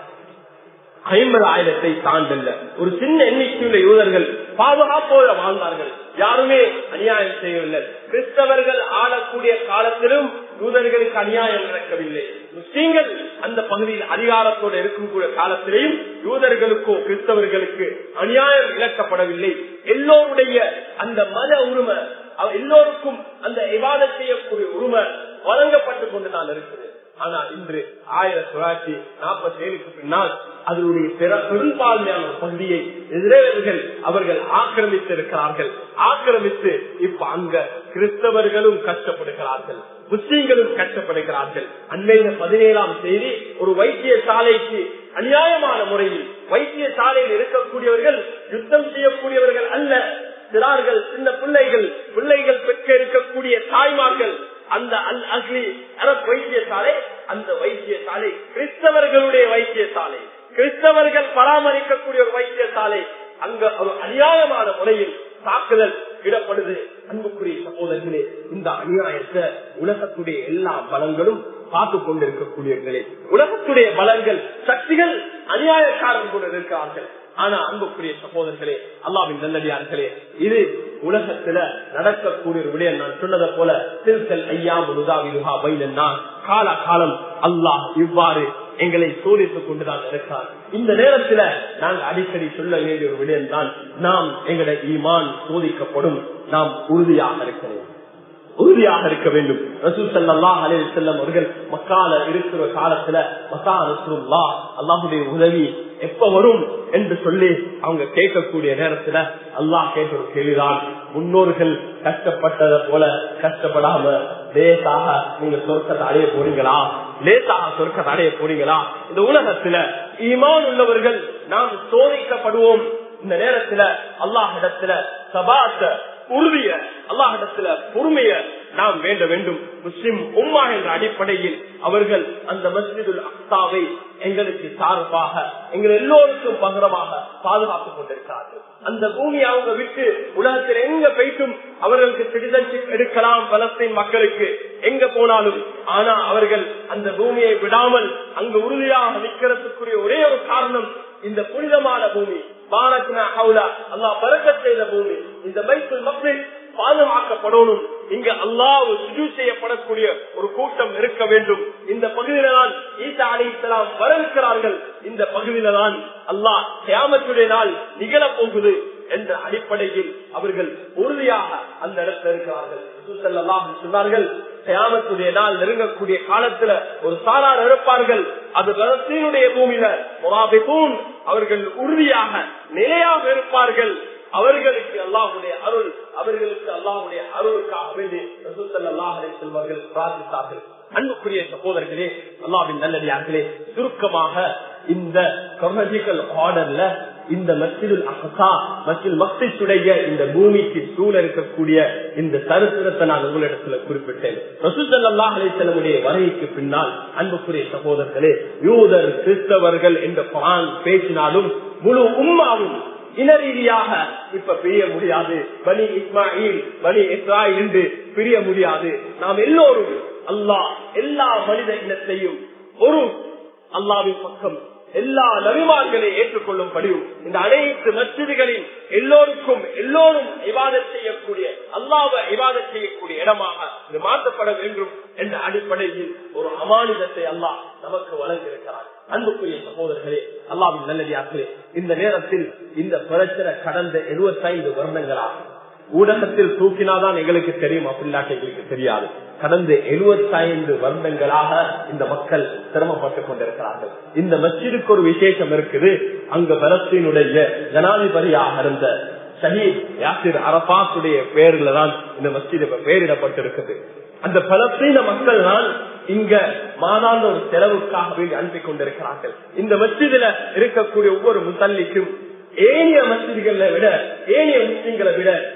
ஐம்பது ஆயிரத்தை தாண்டல்ல ஒரு சின்ன எண்ணிக்கையுள்ள யூதர்கள் பாதுகாப்போட வாழ்ந்தார்கள் யாருமே அநியாயம் செய்யவில்லை கிறிஸ்தவர்கள் ஆளக்கூடிய காலத்திலும் யூதர்களுக்கு அநியாயம் நடக்கவில்லை முஸ்லீம்கள் அந்த பகுதியில் அதிகாரத்தோடு இருக்கக்கூடிய காலத்திலேயும் யூதர்களுக்கோ கிறிஸ்தவர்களுக்கு அநியாயம் இழக்கப்படவில்லை எல்லோருடைய அந்த மத உரிமை எல்லோருக்கும் அந்த விவாத செய்யக்கூடிய உரிமை வழங்கப்பட்டு கொண்டுதான் இருக்குது ஆனா இன்று ஆயிரத்தி தொள்ளாயிரத்தி நாற்பத்தி ஏழுக்கு பின்னால் அதனுடைய பெரும்பான்மையான பகுதியை இஸ்ரேலர்கள் அவர்கள் ஆக்கிரமித்திருக்கிறார்கள் ஆக்கிரமித்து இப்ப அங்க கிறிஸ்தவர்களும் கஷ்டப்படுகிறார்கள் முஸ்லீம்களும் கஷ்டப்படுகிறார்கள் அண்மையில பதினேழாம் தேதி ஒரு வைத்தியசாலைக்கு அநியாயமான முறையில் வைத்தியசாலையில் இருக்கக்கூடியவர்கள் யுத்தம் செய்யக்கூடியவர்கள் அல்ல சிறார்கள் சின்ன பிள்ளைகள் பிள்ளைகள் பெற்ற இருக்கக்கூடிய தாய்மார்கள் அந்த அல் அக்லி அரப் வைத்தியசாலை அந்த வைத்தியசாலை கிறிஸ்தவர்களுடைய வைத்தியசாலை கிறிஸ்தவர்கள் பராமரிக்கக்கூடிய ஒரு வைத்தியசாலை அங்க ஒரு அநியாயமான முறையில் தாக்குதல் இடப்படுது அன்புக்குரிய சகோதரர்களே இந்த அநியாயத்தை உலகத்துடைய எல்லா பலங்களும் பார்த்து கொண்டிருக்கக்கூடியவர்களே உலகத்துடைய பலங்கள் சக்திகள் அநியாயக்காரன் கூட இருக்கிறார்கள் ஆனா அன்புக்குரிய சகோதரர்களே அல்லாவின் நல்லடியார்களே இது உலகத்துல நடக்கக்கூடிய ஒரு விடயம் நான் சொன்னதை போல திருத்தல் ஐயா முருதாவிலுகா பைலன்னா கால காலம் அல்லாஹ் இவ்வாறு எங்களை சோதித்துக் கொண்டுதான் இருக்கிறார் இந்த நேரத்துல நாங்கள் அடிக்கடி சொல்ல வேண்டிய ஒரு விடயம் தான் நாம் எங்களுடைய ஈமான் சோதிக்கப்படும் நாம் உறுதியாக இருக்கிறோம் உறுதியாக இருக்க வேண்டும் ரசூல் சல்லா அலே செல்லம் அவர்கள் மக்கால இருக்கிற காலத்துல மசா ரசூல்லா அல்லாஹுடைய உதவி எப்ப வரும் என்று சொல்லி அவங்க கேட்கக்கூடிய நேரத்துல அல்லாஹ் கேட்ட ஒரு கேள்விதான் முன்னோர்கள் கஷ்டப்பட்டதை போல கஷ்டப்படாம லேசாக நீங்க சொர்க்கத்தை அடைய போறீங்களா லேசாக சொர்க்கத்தை அடைய போறீங்களா இந்த உலகத்துல ஈமான் உள்ளவர்கள் நாம் சோதிக்கப்படுவோம் இந்த நேரத்துல அல்லாஹிடத்துல சபாத்த உறுதிய அல்லாஹிடத்துல பொறுமைய நாம் வேண்ட வேண்டும் முஸ்லிம் உம்மா என்ற அடிப்படையில் அவர்கள் அந்த மஸ்ஜிதுல் அக்தாவை எங்களுக்கு சார்பாக எங்கள் எல்லோருக்கும் பகரமாக பாதுகாத்துக் கொண்டிருக்கிறார்கள் அந்த பூமி அவங்க விட்டு உலகத்தில் எங்க போய்ட்டும் அவர்களுக்கு சிட்டிசன்ஷிப் எடுக்கலாம் பலஸ்தீன் மக்களுக்கு எங்க போனாலும் ஆனா அவர்கள் அந்த பூமியை விடாமல் அங்கு உறுதியாக நிற்கிறதுக்குரிய ஒரே ஒரு காரணம் இந்த புனிதமான பூமி பாரத்னா ஹவுலா அல்லாஹ் பறக்க செய்த பூமி இந்த பைத்துல் மக்கள் பாதுகாக்கப்படணும் இங்க அல்லாஹ் சுஜு செய்யப்படக்கூடிய ஒரு கூட்டம் இருக்க வேண்டும் இந்த பகுதியில தான் ஈசா அலி இஸ்லாம் வரவிருக்கிறார்கள் இந்த பகுதியில தான் அல்லாஹ் கியாமத்துடைய நாள் நிகழப் போகுது என்ற அடிப்படையில் அவர்கள் உறுதியாக அந்த இடத்துல இருக்கிறார்கள் சொன்னார்கள் கியாமத்துடைய நாள் நெருங்கக்கூடிய காலத்துல ஒரு சாரார் இருப்பார்கள் அது பலஸ்தீனுடைய பூமியில முராபிபூன் அவர்கள் உறுதியாக நிலையாக இருப்பார்கள் அவர்களுக்கு அல்லாஹுடைய அருள் அவர்களுக்கு அல்லாஹுடைய அருளுக்காக வேண்டி அல்லாஹ் செல்வார்கள் பிரார்த்தித்தார்கள் அன்புக்குரிய சகோதரர்களே அல்லாவின் நல்லடியார்களே சுருக்கமாக இந்த கொர்னஜிக்கல் ஆர்டர்ல இந்த மஸ்ஜிதுல் அகசா மஸ்ஜித் மக்சித்துடைய இந்த பூமிக்கு சூழ இருக்கக்கூடிய இந்த சரித்திரத்தை நான் உங்களிடத்துல குறிப்பிட்டேன் ரசூசல்லா அலிசல்லமுடைய வரைக்கு பின்னால் அன்புக்குரிய சகோதரர்களே யூதர் கிறிஸ்தவர்கள் என்ற குரான் பேசினாலும் முழு உம்மாவும் இன ரீதியாக இப்ப பிரிய முடியாது பனி இஸ்மாயில் பனி இஸ்ராயில் என்று பிரிய முடியாது நாம் எல்லோரும் அல்லாஹ் எல்லா மனித இனத்தையும் ஒரு அல்லாவின் பக்கம் எல்லா நபிமார்களை ஏற்றுக்கொள்ளும்படியும் இந்த அனைத்து மசிதிகளில் எல்லோருக்கும் எல்லோரும் இவாதம் செய்யக்கூடிய அல்லாவை இவாதம் செய்யக்கூடிய இடமாக இது மாற்றப்பட வேண்டும் என்ற அடிப்படையில் ஒரு அமானிதத்தை அல்லாஹ் நமக்கு வழங்கியிருக்கிறார் அன்புக்குரிய சகோதரர்களே அல்லாவின் நல்லடியார்களே இந்த நேரத்தில் இந்த பிரச்சனை கடந்த எழுபத்தி ஐந்து வருடங்களாக ஊடகத்தில் தூக்கினாதான் எங்களுக்கு தெரியும் அப்படின்னாட்டு எங்களுக்கு தெரியாது கடந்த எழுபத்தி ஐந்து வருடங்களாக இந்த மக்கள் சிரமப்பட்டுக் கொண்டிருக்கிறார்கள் இந்த மஸ்ஜிதுக்கு ஒரு விசேஷம் இருக்குது அங்க பலஸ்தீனுடைய ஜனாதிபதியாக இருந்த ஷஹீத் யாசிர் அரபாத்துடைய பேர்ல தான் இந்த மஸ்ஜித் பெயரிடப்பட்டிருக்குது அந்த பலஸ்தீன மக்கள் தான் இங்க மாதாந்த ஒரு செலவுக்காக வேண்டி அனுப்பி கொண்டிருக்கிறார்கள் இந்த மஸ்ஜிதுல இருக்கக்கூடிய ஒவ்வொரு முசல்லிக்கும் ஏனைய மசிதிகளை விட ஏனைய முஸ்லிம்களை விட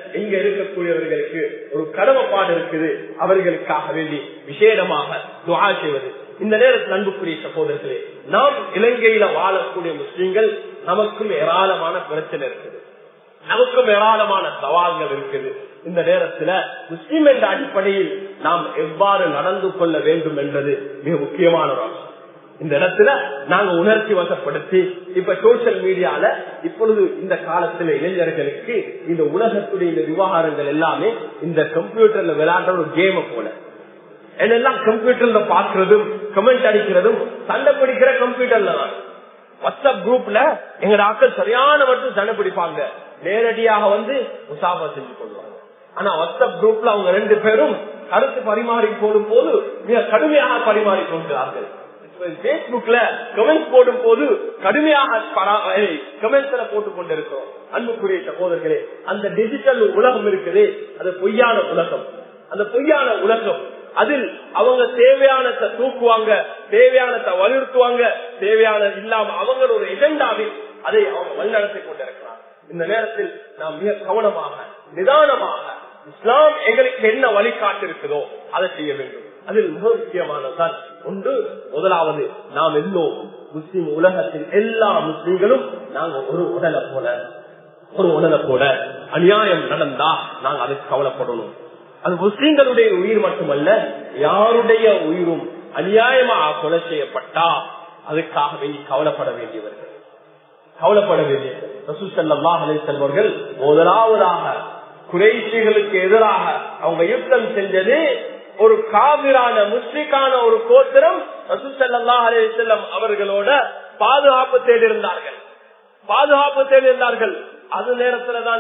இங்க இருக்கக்கூடியவர்களுக்கு ஒரு கடமைப்பாடு இருக்குது அவர்களுக்காக வேண்டி விசேடமாக துவா செய்வது இந்த நேரத்தில் அன்புக்குரிய சகோதரர்களே நாம் இலங்கையில வாழக்கூடிய முஸ்லீம்கள் நமக்கும் ஏராளமான பிரச்சனை இருக்குது நமக்கும் ஏராளமான சவால்கள் இருக்குது இந்த நேரத்துல முஸ்லிம் என்ற அடிப்படையில் நாம் எவ்வாறு நடந்து கொள்ள வேண்டும் என்பது மிக முக்கியமான ஒரு அம்சம் இந்த இடத்துல நாங்க உணர்ச்சி வசப்படுத்தி இப்ப சோசியல் மீடியால இப்பொழுது இந்த காலத்துல இளைஞர்களுக்கு இந்த உலகத்துடைய இந்த விவகாரங்கள் எல்லாமே இந்த கம்ப்யூட்டர்ல விளையாடுற ஒரு கேம போல என்னெல்லாம் கம்ப்யூட்டர்ல பாக்குறதும் கமெண்ட் அடிக்கிறதும் சண்டை பிடிக்கிற கம்ப்யூட்டர்ல தான் வாட்ஸ்அப் குரூப்ல எங்க ஆக்கள் சரியான மட்டும் சண்டை பிடிப்பாங்க நேரடியாக வந்து முசாபா செஞ்சு கொள்வாங்க ஆனா வாட்ஸ்அப் குரூப்ல அவங்க ரெண்டு பேரும் கருத்து பரிமாறி போடும் போது மிக கடுமையாக பரிமாறி கொள்கிறார்கள் பேஸ்புக்ல கமெண்ட்ஸ் போடும் போது கடுமையாக கமெண்ட்ஸ்ல போட்டுக் கொண்டிருக்கிறோம் அன்புக்குரிய சகோதரர்களே அந்த டிஜிட்டல் உலகம் இருக்குது அது பொய்யான உலகம் அந்த பொய்யான உலகம் அதில் அவங்க தேவையானத்தை தூக்குவாங்க தேவையானத்தை வலியுறுத்துவாங்க தேவையான இல்லாம அவங்க ஒரு எஜெண்டாவில் அதை அவங்க வழிநடத்தி கொண்டிருக்கிறார் இந்த நேரத்தில் நாம் மிக கவனமாக நிதானமாக இஸ்லாம் எங்களுக்கு என்ன வழிகாட்டு இருக்குதோ அதை செய்ய வேண்டும் அதில் மிக முக்கியமானதான் ஒன்று முதலாவது நாம் எல்லோரும் முஸ்லிம் உலகத்தில் எல்லா முஸ்லிம்களும் நாங்க ஒரு உடலை போல ஒரு உடலை போல அநியாயம் நடந்தா நாங்க அதுக்கு கவலைப்படணும் அது முஸ்லிம்களுடைய உயிர் மட்டுமல்ல யாருடைய உயிரும் அநியாயமாக கொலை செய்யப்பட்டா அதுக்காக வேண்டி கவலைப்பட வேண்டியவர்கள் கவலைப்பட வேண்டிய செல்வர்கள் முதலாவதாக குறைசிகளுக்கு எதிராக அவங்க யுத்தம் செஞ்சது ஒரு காவிரான முஸ்லிக்கான ஒரு கோத்திரம் ரசூசல்லா அலிசல்லம் அவர்களோட பாதுகாப்பு தேடியிருந்தார்கள் பாதுகாப்பு தேடியிருந்தார்கள் அது நேரத்துலதான்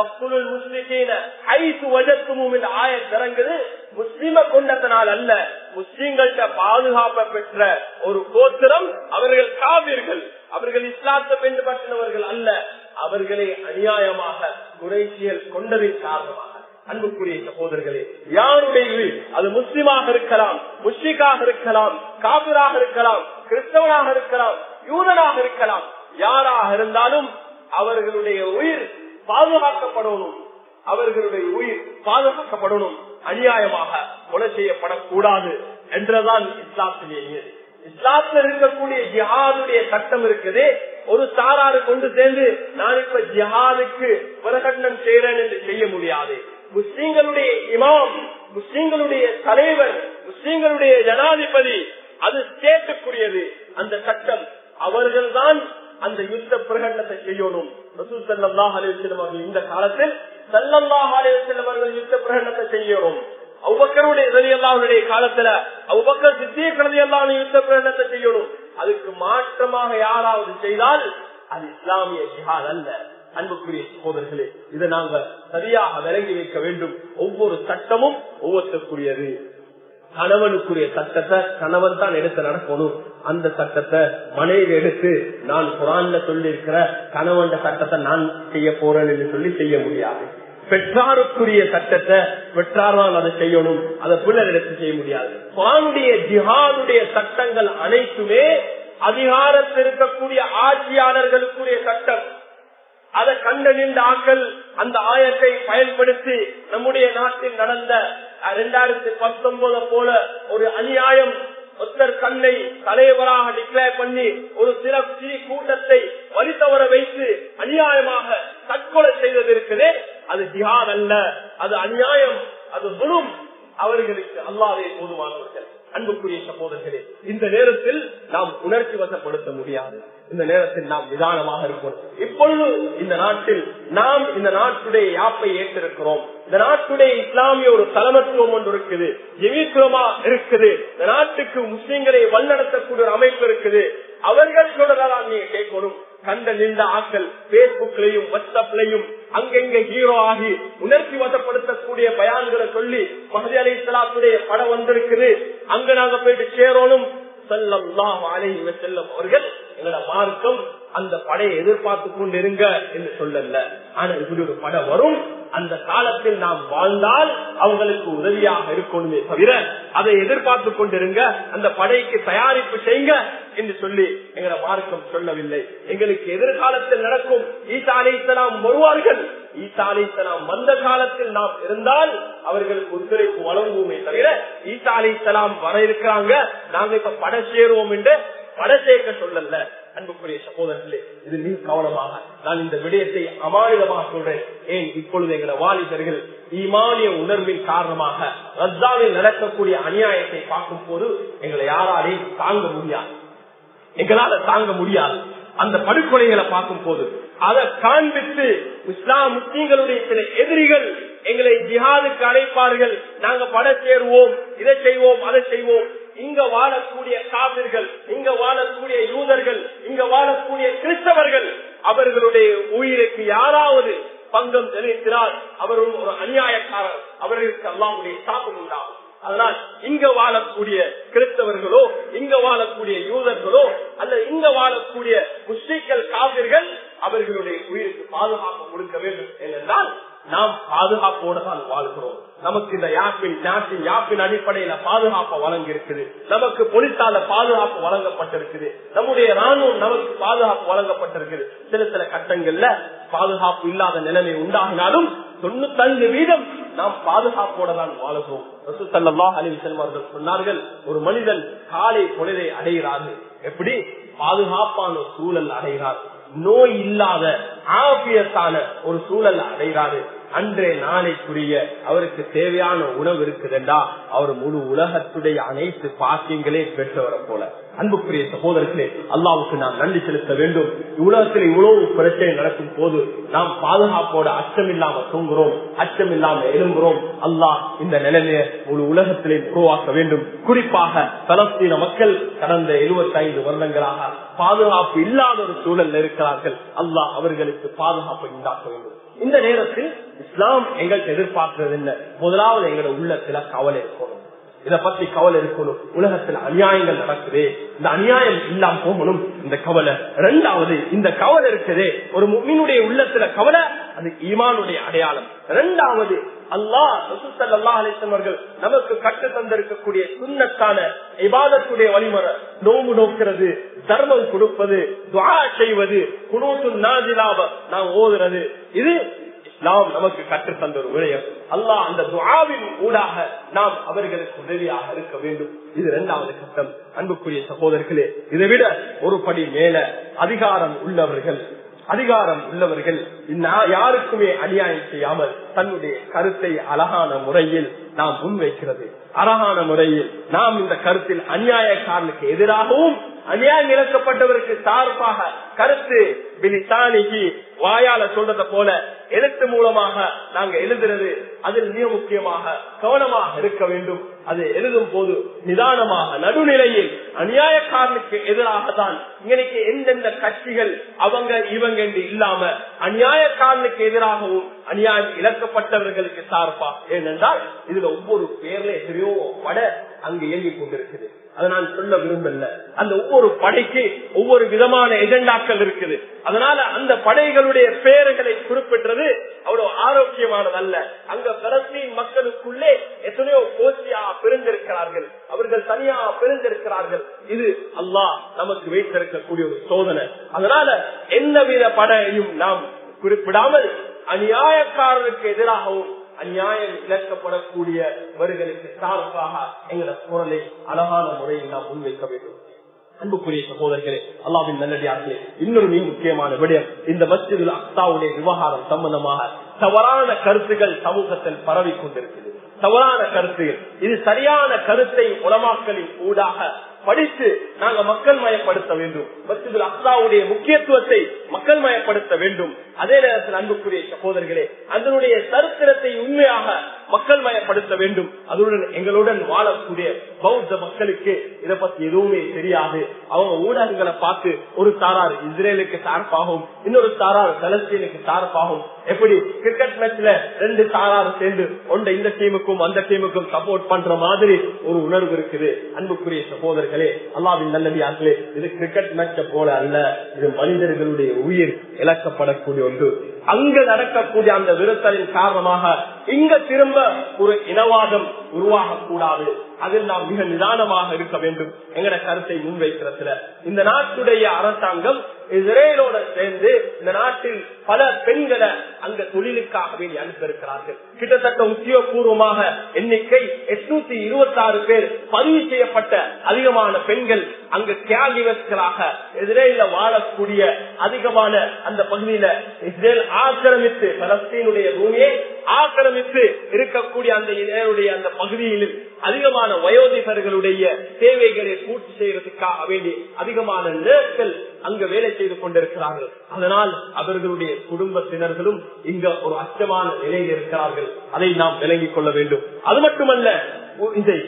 ஆய திறங்குது முஸ்லிம கொண்டதனால் அல்ல முஸ்லிம்கள்ட்ட பாதுகாப்பை பெற்ற ஒரு கோத்திரம் அவர்கள் காவிர்கள் அவர்கள் இஸ்லாத்தை பின்பற்றினவர்கள் அல்ல அவர்களை அநியாயமாக குறைசியல் கொண்டதின் காரணமாக அன்புக்குரிய சகோதரர்களே யாருடைய உயிர் அது முஸ்லிமாக இருக்கலாம் முஸ்லிக்காக இருக்கலாம் காபிராக இருக்கலாம் கிறிஸ்தவனாக இருக்கலாம் யூதனாக இருக்கலாம் யாராக இருந்தாலும் அவர்களுடைய உயிர் பாதுகாக்கப்படணும் அவர்களுடைய உயிர் பாதுகாக்கப்படணும் அநியாயமாக கொலை செய்யப்படக்கூடாது என்றுதான் இஸ்லாத்திலேயே இஸ்லாத்தில் இருக்கக்கூடிய ஜிஹாதுடைய சட்டம் இருக்குது ஒரு சாராறு கொண்டு சேர்ந்து நான் இப்ப ஜிஹாதுக்கு பிரகடனம் செய்யறேன் என்று செய்ய முடியாது முஸ்லீம்களுடைய இமாம் முஸ்லீம்களுடைய தலைவர் முஸ்லீம்களுடைய ஜனாதிபதி அது ஸ்டேட்டுக்குரியது அந்த சட்டம் அவர்கள்தான் அந்த யுத்த பிரகடனத்தை செய்யணும் இந்த காலத்தில் சல்லல்லாஹ் அலையம் அவர்கள் யுத்த பிரகடனத்தை செய்யணும் அவ்வக்கருடைய ரலியல்லாவுடைய காலத்துல அவ்வக்கர் சித்திய கருதியெல்லாம் யுத்த பிரகடனத்தை செய்யணும் அதுக்கு மாற்றமாக யாராவது செய்தால் அது இஸ்லாமிய ஜிஹாத் அல்ல அன்புக்குரிய சகோதரர்களே இதை நாங்க சரியாக விளங்கி வைக்க வேண்டும் ஒவ்வொரு சட்டமும் ஒவ்வொருத்தருக்குரியது கணவனுக்குரிய சட்டத்தை கணவன் தான் எடுத்து நடக்கணும் அந்த சட்டத்தை மனைவி எடுத்து நான் குரான்ல சொல்லி இருக்கிற கணவன் சட்டத்தை நான் செய்ய போறேன் என்று சொல்லி செய்ய முடியாது பெற்றாருக்குரிய சட்டத்தை பெற்றார்தான் அதை செய்யணும் அதை பிள்ளை எடுத்து செய்ய முடியாது குரானுடைய ஜிஹாதுடைய சட்டங்கள் அனைத்துமே அதிகாரத்தில் இருக்கக்கூடிய ஆட்சியாளர்களுக்குரிய சட்டம் அதை கண்டறிந்த ஆக்கள் அந்த ஆயத்தை பயன்படுத்தி நம்முடைய நாட்டில் நடந்த இரண்டாயிரத்தி பத்தொன்பது போல ஒரு அநியாயம் ஒத்தர் கண்ணை தலைவராக டிக்ளேர் பண்ணி ஒரு சில சிறி கூட்டத்தை வரி தவற வைத்து அநியாயமாக தற்கொலை செய்தது இருக்குதே அது ஜிஹாத் அல்ல அது அநியாயம் அது குணம் அவர்களுக்கு அல்லாவே போதுமானவர்கள் அன்புக்குரிய சகோதரர்களே இந்த நேரத்தில் நாம் உணர்ச்சி வசப்படுத்த முடியாது இந்த நேரத்தில் நாம் நிதானமாக இருக்கணும் இப்பொழுது இந்த நாட்டில் நாம் இந்த நாட்டுடைய யாப்பை ஏற்றிருக்கிறோம் இந்த நாட்டுடைய இஸ்லாமிய ஒரு தலைமத்துவம் ஒன்று இருக்குது ஜெமீத்துவமா இருக்குது இந்த நாட்டுக்கு முஸ்லிம்களை வழிநடத்தக்கூடிய ஒரு அமைப்பு இருக்குது அவர்கள் சொல்றதான் நீங்க கேட்கணும் கண்ட நின்ற ஆக்கள் பேஸ்புக்லயும் வாட்ஸ்அப்லயும் அங்கெங்க ஹீரோ ஆகி உணர்ச்சி வசப்படுத்தக்கூடிய பயான்களை சொல்லி மஹதி அலி இஸ்லாத்துடைய படம் வந்திருக்குது அங்க நாங்க போயிட்டு சேரணும் செல்லம் செல்லம் அவர்கள் எங்களோட மார்க்கம் அந்த படையை எதிர்பார்த்து கொண்டிருங்க என்று சொல்லல ஆனா இப்படி ஒரு படம் வரும் அந்த காலத்தில் நாம் வாழ்ந்தால் அவங்களுக்கு உதவியாக இருக்கணுமே தவிர அதை எதிர்பார்த்து கொண்டிருங்க அந்த படைக்கு தயாரிப்பு செய்யுங்க என்று சொல்லி எங்களை மார்க்கம் சொல்லவில்லை எங்களுக்கு எதிர்காலத்தில் நடக்கும் ஈசா அலி இஸ்லாம் வருவார்கள் ஈசா அலிசலாம் வந்த காலத்தில் நாம் இருந்தால் அவர்களுக்கு ஒத்துழைப்பு வழங்குவோமே தவிர ஈசா அலிசலாம் வர இருக்கிறாங்க நாங்க இப்ப பட சேருவோம் என்று பட சேர்க்க சொல்லல அன்புக்குரிய சகோதரர்களே இது மிக கவனமாக நான் இந்த விடயத்தை அமானிதமாக சொல்றேன் ஏன் இப்பொழுது எங்களை வாலிபர்கள் ஈமானிய உணர்வின் காரணமாக ரத்தாவில் நடக்கக்கூடிய அநியாயத்தை பார்க்கும் போது எங்களை யாராலையும் தாங்க முடியாது எங்களால தாங்க முடியாது அந்த படுகொலைகளை பார்க்கும் போது அதை காண்பித்து இஸ்லாம் முஸ்லீம்களுடைய சில எதிரிகள் எங்களை ஜிஹாதுக்கு அழைப்பார்கள் நாங்க பட சேருவோம் இதை செய்வோம் அதை செய்வோம் இங்க வாழக்கூடிய காவிர்கள் இங்க வாழக்கூடிய யூதர்கள் இங்க வாழக்கூடிய கிறிஸ்தவர்கள் அவர்களுடைய உயிருக்கு யாராவது பங்கம் தெரிவிக்கிறார் அவரும் ஒரு அநியாயக்காரர் அவர்களுக்கு அல்லாவுடைய சாப்பம் உண்டாகும் அதனால் இங்க வாழக்கூடிய கிறிஸ்தவர்களோ இங்க வாழக்கூடிய யூதர்களோ அல்ல இங்க வாழக்கூடிய முஸ்லிம்கள் காவிர்கள் அவர்களுடைய உயிருக்கு பாதுகாப்பு கொடுக்க வேண்டும் ஏனென்றால் நாம் பாதுகாப்போடு தான் வாழ்கிறோம் நமக்கு இந்த யாப்பின் நாட்டின் யாப்பின் அடிப்படையில பாதுகாப்பு வழங்கி இருக்குது நமக்கு போலீசால பாதுகாப்பு வழங்கப்பட்டிருக்குது நம்முடைய ராணுவம் நமக்கு பாதுகாப்பு வழங்கப்பட்டிருக்குது சில சில கட்டங்கள்ல பாதுகாப்பு இல்லாத நிலைமை உண்டாகினாலும் தொண்ணூத்தஞ்சு வீதம் நாம் பாதுகாப்போட தான் வாழ்கிறோம் அவர்கள் சொன்னார்கள் ஒரு மனிதன் காலை பொழுதை அடைகிறாரு எப்படி பாதுகாப்பான சூழல் அடைகிறார் நோய் இல்லாத ஆபியத்தான ஒரு சூழல் அடைகிறாரு அன்றே நாளைக்குரிய அவருக்கு தேவையான உணவு இருக்குதுண்டா அவர் முழு உலகத்துடைய அனைத்து பாக்கியங்களே பெற்றவரை போல அன்புக்குரிய சகோதரர்களே அல்லாவுக்கு நாம் நன்றி செலுத்த வேண்டும் உலகத்தில் இவ்வளவு பிரச்சனை நடக்கும் போது நாம் பாதுகாப்போட அச்சம் இல்லாம தூங்குறோம் அச்சம் இல்லாம எழும்புறோம் அல்லாஹ் இந்த நிலைமையை முழு உலகத்திலே உருவாக்க வேண்டும் குறிப்பாக பலஸ்தீன மக்கள் கடந்த எழுபத்தி ஐந்து வருடங்களாக பாதுகாப்பு இல்லாத ஒரு சூழல் இருக்கிறார்கள் அல்லாஹ் அவர்களுக்கு பாதுகாப்பை உண்டாக்க வேண்டும் இந்த நேரத்தில் இஸ்லாம் எங்கள்கிட்ட எதிர்பார்க்கிறது என்ன முதலாவது எங்களோட உள்ளத்துல கவலை இருக்கணும் இத பத்தி கவலை இருக்கணும் உலகத்துல அநியாயங்கள் நடக்குது இந்த அநியாயம் இல்லாம போகணும் இந்த கவலை ரெண்டாவது இந்த கவலை இருக்குதே ஒரு மீனுடைய உள்ளத்துல கவலை அது ஈமானுடைய அடையாளம் ரெண்டாவது அல்லாஹ் அவர்கள் நமக்கு கட்டு தந்திருக்கக்கூடிய சுண்ணத்தான இபாதத்துடைய வழிமுறை நோம்பு நோக்கிறது தர்மம் கொடுப்பது துவா செய்வது குணூத்து நாஜிலாவ நாம் ஓதுறது இது இஸ்லாம் நமக்கு கற்று தந்த ஒரு விடயம் அல்லாஹ் அந்த துவாவின் ஊடாக நாம் அவர்களுக்கு உதவியாக இருக்க வேண்டும் இது இரண்டாவது கட்டம் அன்புக்குரிய சகோதரர்களே இதை விட ஒரு படி மேல அதிகாரம் உள்ளவர்கள் அதிகாரம் உள்ளவர்கள் யாருக்குமே அநியாயம் செய்யாமல் தன்னுடைய கருத்தை அழகான முறையில் நாம் முன்வைக்கிறது அழகான முறையில் நாம் இந்த கருத்தில் அநியாயக்காரனுக்கு எதிராகவும் அநியாயம் இழக்கப்பட்டவருக்கு சார்பாக கருத்து பிலிசானிக்கு வாயால சொல்றத போல எழுத்து மூலமாக நாங்க எழுதுறது அதில் மிக முக்கியமாக கவனமாக இருக்க வேண்டும் அது எழுதும் போது நிதானமாக நடுநிலையில் அநியாயக்காரனுக்கு எதிராக தான் இன்னைக்கு எந்தெந்த கட்சிகள் அவங்க இவங்க என்று இல்லாம அநியாயக்காரனுக்கு எதிராகவும் அநியாயம் இழக்கப்பட்டவர்களுக்கு சார்பா ஏனென்றால் இதுல ஒவ்வொரு பேர்ல எதிரையோ பட அங்கு இயங்கிக் கொண்டிருக்குது அதை நான் சொல்ல விரும்பல அந்த ஒவ்வொரு படைக்கு ஒவ்வொரு விதமான எஜெண்டாக்கள் இருக்குது அதனால அந்த படைகளுடைய பெயர்களை குறிப்பிட்டது அவ்வளவு ஆரோக்கியமானது அல்ல அங்க பலஸ்தீன் மக்களுக்குள்ளே எத்தனையோ கோச்சியா பிரிந்திருக்கிறார்கள் அவர்கள் தனியா பிரிந்திருக்கிறார்கள் இது அல்லாஹ் நமக்கு வைத்திருக்கக்கூடிய ஒரு சோதனை அதனால எந்தவித படையையும் நாம் குறிப்பிடாமல் அநியாயக்காரருக்கு எதிராகவும் அந்நியாயம் இழக்கப்படக்கூடியவர்களுக்கு சார்பாக எங்களை குரலை அழகான முறையில் நாம் முன்வைக்க வேண்டும் அன்புக்குரிய சகோதரர்களே அல்லாவின் நல்லடியார்களே இன்னொரு மிக முக்கியமான விடயம் இந்த மஸ்ஜிதில் அக்தாவுடைய விவகாரம் சம்பந்தமாக தவறான கருத்துகள் சமூகத்தில் பரவி கொண்டிருக்கிறது தவறான கருத்துகள் இது சரியான கருத்தை உலமாக்களின் ஊடாக படித்து நாங்க மக்கள் மயப்படுத்த வேண்டும் மஸ்ஜிதுல் அக்லாவுடைய முக்கியத்துவத்தை மக்கள் மயப்படுத்த வேண்டும் அதே நேரத்தில் அன்புக்குரிய சகோதரர்களே அதனுடைய சரித்திரத்தை உண்மையாக மக்கள் மயப்படுத்த வேண்டும் அதுடன் எங்களுடன் வாழக்கூடிய பௌத்த மக்களுக்கு இதை பத்தி எதுவுமே தெரியாது அவங்க ஊடகங்களை பார்த்து ஒரு தாரார் இஸ்ரேலுக்கு சார்பாகவும் இன்னொரு தாரார் பலஸ்தீனுக்கு சார்பாகவும் எப்படி கிரிக்கெட் மேட்ச்ல ரெண்டு தாரார் சேர்ந்து ஒன்றை இந்த டீமுக்கும் அந்த டீமுக்கும் சப்போர்ட் பண்ற மாதிரி ஒரு உணர்வு இருக்குது அன்புக்குரிய சகோதரர்களே அல்லாவின் நல்லடியார்களே இது கிரிக்கெட் மேட்ச போல அல்ல இது மனிதர்களுடைய உயிர் இழக்கப்படக்கூடிய ஒன்று அங்கு நடக்கக்கூடிய அந்த விருத்தலின் காரணமாக இங்க திரும்ப ஒரு இனவாதம் உருவாகக்கூடாது அதில் நாம் மிக நிதானமாக இருக்க வேண்டும் எங்கட கருத்தை முன்வைக்கிறதுல இந்த நாட்டுடைய அரசாங்கம் இஸ்ரேலோட சேர்ந்து இந்த நாட்டில் பல பெண்களை அங்க தொழிலுக்காக வேண்டி அனுப்பியிருக்கிறார்கள் கிட்டத்தட்ட உத்தியோகபூர்வமாக எண்ணிக்கை எட்நூத்தி இருபத்தி ஆறு பேர் பதிவு செய்யப்பட்ட அதிகமான பெண்கள் அங்கு தியாகிவர்களாக இஸ்ரேல வாழக்கூடிய அதிகமான அந்த பகுதியில இஸ்ரேல் ஆக்கிரமித்து பலஸ்தீனுடைய பூமியை ஆக்கிரமித்து இருக்கக்கூடிய அந்த இஸ்ரேலுடைய அந்த பகுதியில் அதிகமான வயோதிகர்களுடைய தேவைகளை பூர்த்தி செய்யறதுக்காக வேண்டி அதிகமான நேர்கள் அங்க வேலை செய்து கொண்டிருக்கிறார்கள் அதனால் அவர்களுடைய குடும்பத்தினர்களும் இங்க ஒரு அச்சமான நிலையில் இருக்கிறார்கள் அதை நாம் விளங்கிக் கொள்ள வேண்டும் அது மட்டுமல்ல இதை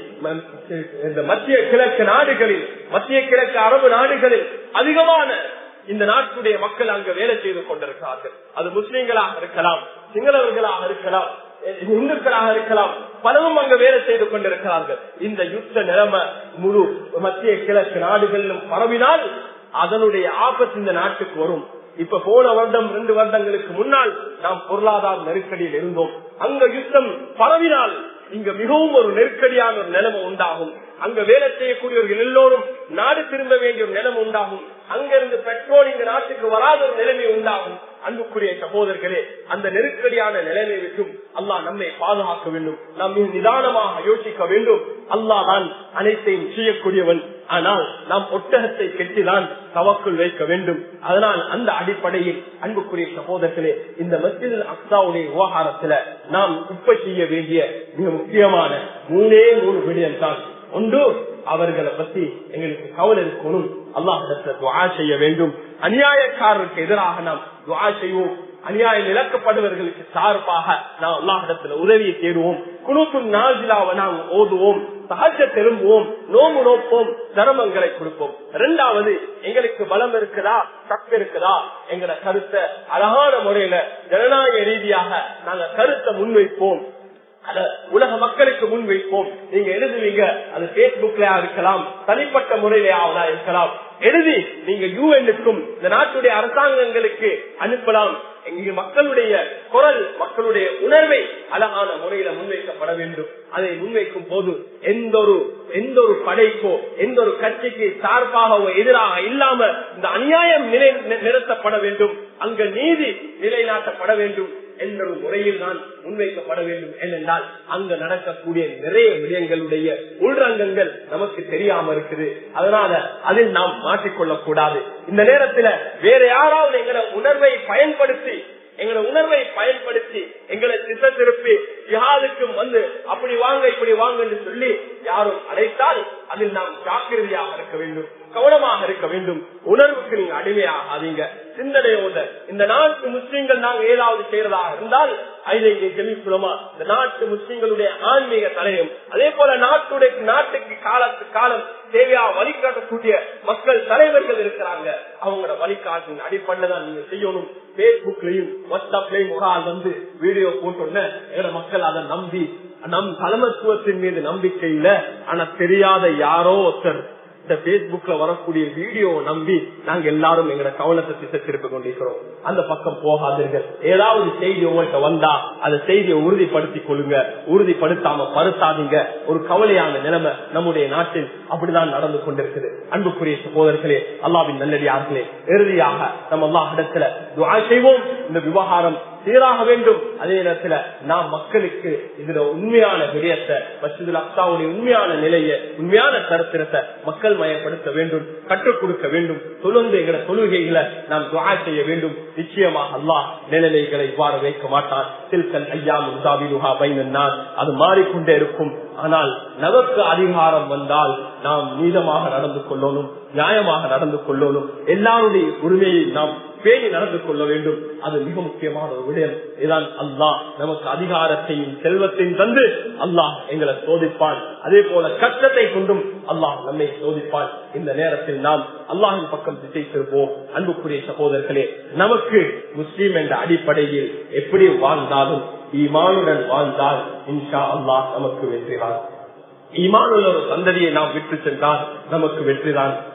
இந்த மத்திய கிழக்கு நாடுகளில் மத்திய கிழக்கு அரபு நாடுகளில் அதிகமான இந்த நாட்டுடைய மக்கள் அங்க வேலை செய்து கொண்டிருக்கிறார்கள் அது முஸ்லீம்களாக இருக்கலாம் சிங்களவர்களாக இருக்கலாம் இந்துக்களாக இருக்கலாம் பலரும் அங்க வேலை செய்து கொண்டிருக்கிறார்கள் இந்த யுத்த நிலைமை முழு மத்திய கிழக்கு நாடுகளிலும் பரவினால் அதனுடைய ஆபத்து இந்த நாட்டுக்கு வரும் இப்ப போன வருடம் ரெண்டு வருடங்களுக்கு முன்னால் நாம் பொருளாதார நெருக்கடியில் இருந்தோம் அங்க யுத்தம் பரவினால் இங்க மிகவும் ஒரு நெருக்கடியான ஒரு நிலைமை உண்டாகும் அங்க வேலை செய்யக்கூடியவர்கள் எல்லோரும் நாடு திரும்ப வேண்டிய ஒரு நிலைமை உண்டாகும் அங்கிருந்து பெட்ரோல் இந்த நாட்டுக்கு வராத ஒரு நிலைமை உண்டாகும் அன்புக்குரிய சகோதரர்களே அந்த நெருக்கடியான நிலைமை விட்டும் அல்லாஹ் நம்மை பாதுகாக்க வேண்டும் நாம் மிக நிதானமாக யோசிக்க வேண்டும் அல்லாஹ் தான் அனைத்தையும் செய்யக்கூடியவன் ஆனால் நாம் ஒட்டகத்தை கெட்டிதான் தவக்குள் வைக்க வேண்டும் அதனால் அந்த அடிப்படையில் அன்புக்குரிய சகோதரர்களே இந்த மஸ்ஜித் அக்சாவுடைய விவகாரத்துல நாம் இப்ப செய்ய வேண்டிய மிக முக்கியமான மூணே மூணு விடயம் தான் ஒன்று அவர்களை பத்தி எங்களுக்கு கவலை இருக்கணும் அல்லாஹிடத்துல துவா செய்ய வேண்டும் அநியாயக்காரருக்கு எதிராக நாம் துவா செய்வோம் அநியாயம் இழக்கப்படுவர்களுக்கு சார்பாக நாம் அல்லாஹிடத்துல உதவியை தேடுவோம் குழுக்கும் நாஜிலாவை நாம் ஓதுவோம் சகஜ திரும்புவோம் நோம்பு நோப்போம் தர்மங்களை கொடுப்போம் இரண்டாவது எங்களுக்கு பலம் இருக்குதா சக்தி இருக்குதா எங்கட கருத்தை அழகான முறையில ஜனநாயக ரீதியாக நாங்க கருத்தை முன்வைப்போம் அத உலக மக்களுக்கு முன்வைப்போம் நீங்க எழுதுவீங்க அது பேஸ்புக்ல இருக்கலாம் தனிப்பட்ட முறையிலாவதா இருக்கலாம் எழுதி நீங்க யூஎன்னுக்கும் இந்த நாட்டுடைய அரசாங்கங்களுக்கு அனுப்பலாம் இங்கு மக்களுடைய குரல் மக்களுடைய உணர்வை அழகான முறையில முன்வைக்கப்பட வேண்டும் அதை முன்வைக்கும் போது எந்த ஒரு எந்த ஒரு படைக்கோ எந்த ஒரு கட்சிக்கு சார்பாகவோ எதிராக இல்லாம இந்த அநியாயம் நிலை நிறுத்தப்பட வேண்டும் அங்க நீதி நிலைநாட்டப்பட வேண்டும் என்ற ஒரு முறையில் தான் முன்வைக்கப்பட வேண்டும் ஏனென்றால் அங்க நடக்கக்கூடிய நிறைய விடயங்களுடைய உள்ரங்கங்கள் நமக்கு தெரியாம இருக்குது அதனால அதில் நாம் மாற்றிக்கொள்ளக் கூடாது இந்த நேரத்துல வேற யாராவது எங்களை உணர்வை பயன்படுத்தி எங்களை உணர்வை பயன்படுத்தி எங்களை திசை திருப்பி யாருக்கும் வந்து அப்படி வாங்க இப்படி வாங்க என்று சொல்லி யாரும் அழைத்தால் அதில் நாம் ஜாக்கிரதையாக இருக்க வேண்டும் கவனமாக இருக்க வேண்டும் உணர்வுக்கு நீங்க அடிமையாகாதீங்க சிந்தனையோட இந்த நாட்டு முஸ்லீம்கள் நாங்க ஏதாவது செய்யறதாக இருந்தால் ஐதேங்க ஜெமிக்குலமா இந்த நாட்டு முஸ்லீம்களுடைய ஆன்மீக தலையம் அதே போல நாட்டுடைய நாட்டுக்கு காலத்து காலம் தேவையா வழிகாட்டக்கூடிய மக்கள் தலைவர்கள் இருக்கிறாங்க அவங்களோட வழிகாட்டின் அடிப்படையில தான் நீங்க செய்யணும் பேஸ்புக்லயும் வாட்ஸ்அப்லயும் முகால் வந்து வீடியோ போட்டோன்னு எங்களோட மக்கள் அதை நம்பி நம் தலைமத்துவத்தின் மீது நம்பிக்கை இல்ல ஆனா தெரியாத யாரோ ஒருத்தர் இந்த பேஸ்புக்ல வரக்கூடிய வீடியோ நம்பி நாங்க எல்லாரும் எங்களோட கவனத்தை திசை திருப்பி கொண்டிருக்கிறோம் அந்த பக்கம் போகாதீர்கள் ஏதாவது செய்தி உங்கள்கிட்ட வந்தா அந்த செய்தியை உறுதிப்படுத்திக் கொள்ளுங்க உறுதிப்படுத்தாம பருத்தாதீங்க ஒரு கவலையான நிலைமை நம்முடைய நாட்டில் அப்படிதான் நடந்து கொண்டிருக்குது அன்புக்குரிய சகோதரர்களே அல்லாவின் நல்லடியார்களே இறுதியாக நம்ம அல்லாஹ் இடத்துல துவா செய்வோம் இந்த விவகாரம் சீராக வேண்டும் அதே நேரத்துல நாம் மக்களுக்கு இதுல உண்மையான விடயத்தை மசிதுல் அக்சாவுடைய உண்மையான நிலையை உண்மையான சரித்திரத்தை மக்கள் மயப்படுத்த வேண்டும் கற்றுக் கொடுக்க வேண்டும் தொழுந்து எங்களை தொழுகைகளை நாம் துவா செய்ய வேண்டும் நிச்சயமாக அல்லாஹ் நிலைமைகளை இவ்வாறு வைக்க மாட்டான் சில்கல் ஐயா முசாபிலுஹா பைனன்னார் அது மாறிக்கொண்டே இருக்கும் ஆனால் நமக்கு அதிகாரம் வந்தால் நாம் நீதமாக நடந்து கொள்ளணும் நியாயமாக நடந்து கொள்ளணும் எல்லாருடைய உரிமையை நாம் பேணி நடந்து கொள்ள வேண்டும் அது மிக முக்கியமான ஒரு விடயம் இதான் அல்லாஹ் நமக்கு அதிகாரத்தையும் செல்வத்தையும் தந்து அல்லாஹ் எங்களை சோதிப்பான் அதே போல கஷ்டத்தை கொண்டும் அல்லாஹ் நம்மை சோதிப்பான் இந்த நேரத்தில் நாம் அல்லாஹின் பக்கம் திசை திருப்போம் அன்புக்குரிய சகோதரர்களே நமக்கு முஸ்லீம் என்ற அடிப்படையில் எப்படி வாழ்ந்தாலும் ஈமானுடன் வாழ்ந்தால் இன்ஷா அல்லாஹ் நமக்கு வெற்றிதான் ஈமானுள்ள ஒரு சந்ததியை நாம் விட்டு சென்றால் நமக்கு வெற்றிதான்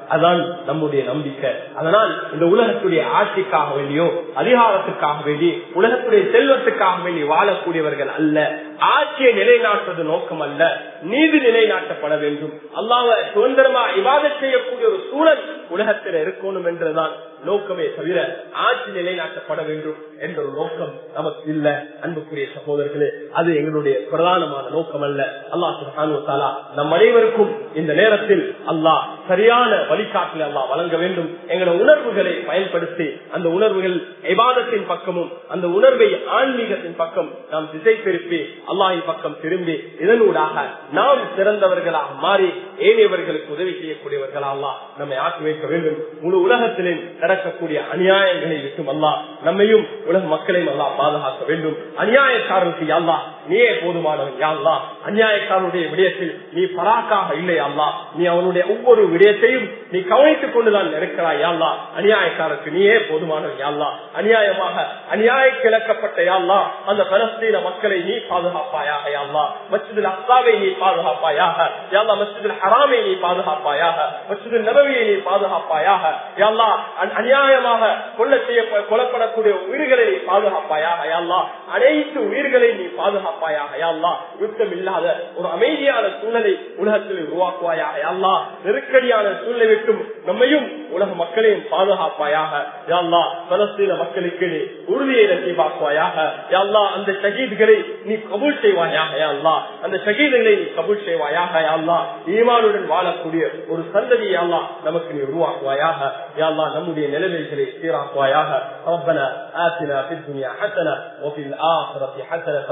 அதான் நம்முடைய நம்பிக்கை அதனால் இந்த உலகத்துடைய ஆட்சிக்காக வேண்டியோ அதிகாரத்துக்காக வேண்டி உலகத்துடைய செல்வத்துக்காக வேண்டி வாழக்கூடியவர்கள் அல்ல ஆட்சியை நிலைநாட்டுவது நோக்கம் அல்ல நீதி நிலைநாட்டப்பட வேண்டும் அல்லாவ சுதந்திரமா இவாத செய்யக்கூடிய ஒரு சூழல் உலகத்தில் இருக்கணும் என்றுதான் நோக்கமே தவிர ஆட்சி நிலைநாட்டப்பட வேண்டும் என்ற ஒரு நோக்கம் நமக்கு இல்ல அன்புக்குரிய சகோதரர்களே அது எங்களுடைய பிரதானமான நோக்கம் அல்ல அல்லாஹ் நம் அனைவருக்கும் இந்த நேரத்தில் அல்லாஹ் சரியான வழிகாட்டில் அல்லாஹ் வழங்க வேண்டும் எங்களோட உணர்வுகளை பயன்படுத்தி அந்த உணர்வுகள் எபாதத்தின் பக்கமும் அந்த உணர்வை ஆன்மீகத்தின் பக்கம் நாம் திசை திருப்பி அல்லாஹின் பக்கம் திரும்பி இதனூடாக நாம் சிறந்தவர்களாக மாறி ஏனையவர்களுக்கு உதவி செய்யக்கூடியவர்களா அல்லாஹ் நம்மை ஆக்கி வைக்க வேண்டும் முழு உலகத்திலே நடக்கக்கூடிய அநியாயங்களை விட்டும் அல்லாஹ் நம்மையும் உலக மக்களையும் அல்லாஹ் பாதுகாக்க வேண்டும் அநியாயக்காரனுக்கு யாழ்லா நீயே போதுமானவன் யாழ்லா அநியாயக்காரனுடைய விடயத்தில் நீ பராக்காக இல்லை அல்லா நீ அவனுடைய ஒவ்வொரு விடயத்தையும் நீ கவனித்துக் கொண்டுதான் இருக்கிறாய் யாழ்லா அநியாயக்காரருக்கு நீயே போதுமானவன் யாழ்லா அநியாயமாக அநியாய கிழக்கப்பட்ட யாழ்லா அந்த பலஸ்தீன மக்களை நீ பாதுகாப்பாயாக யாழ்லா மஸ்ஜிதில் அஸ்தாவை நீ பாதுகாப்பாயாக யாழ்லா மஸ்ஜிதில் ஹராமை நீ பாதுகாப்பாயாக மஸ்ஜிதில் நபவியை நீ பாதுகாப்பாயாக யாழ்லா அநியாயமாக கொள்ள செய்ய கொல்லப்படக்கூடிய உயிர்களை நீ பாதுகாப்பாயாக யாழ்லா அனைத்து உயிர்களை நீ பாதுகாப்பாயாக யாழ்லா யுத்தம் இல்லாத ஒரு அமைதியான சூழலை உலகத்தில் உருவாக்குவாயாக யாழ்லா நெருக்கடியான சூழலை விட்டும் நம்மையும் உலக மக்களையும் பாதுகாப்பாயாக யாழ்லா பலஸ்தீன மக்களுக்கு நீ உறுதியை நசீபாக்குவாயாக யாழ்லா அந்த ஷகீதுகளை நீ கபூல் செய்வாயாக யாழ்லா அந்த ஷகீதுகளை நீ கபூல் செய்வாயாக யாழ்லா ஈமானுடன் வாழக்கூடிய ஒரு சந்ததி யாழ்லா நமக்கு நீ உருவாக்குவாயாக யாழ்லா நம்முடைய நிலைமைகளை சீராக்குவாயாக ربنا آتنا في الدنيا حسنة وفي الآخرة حسنة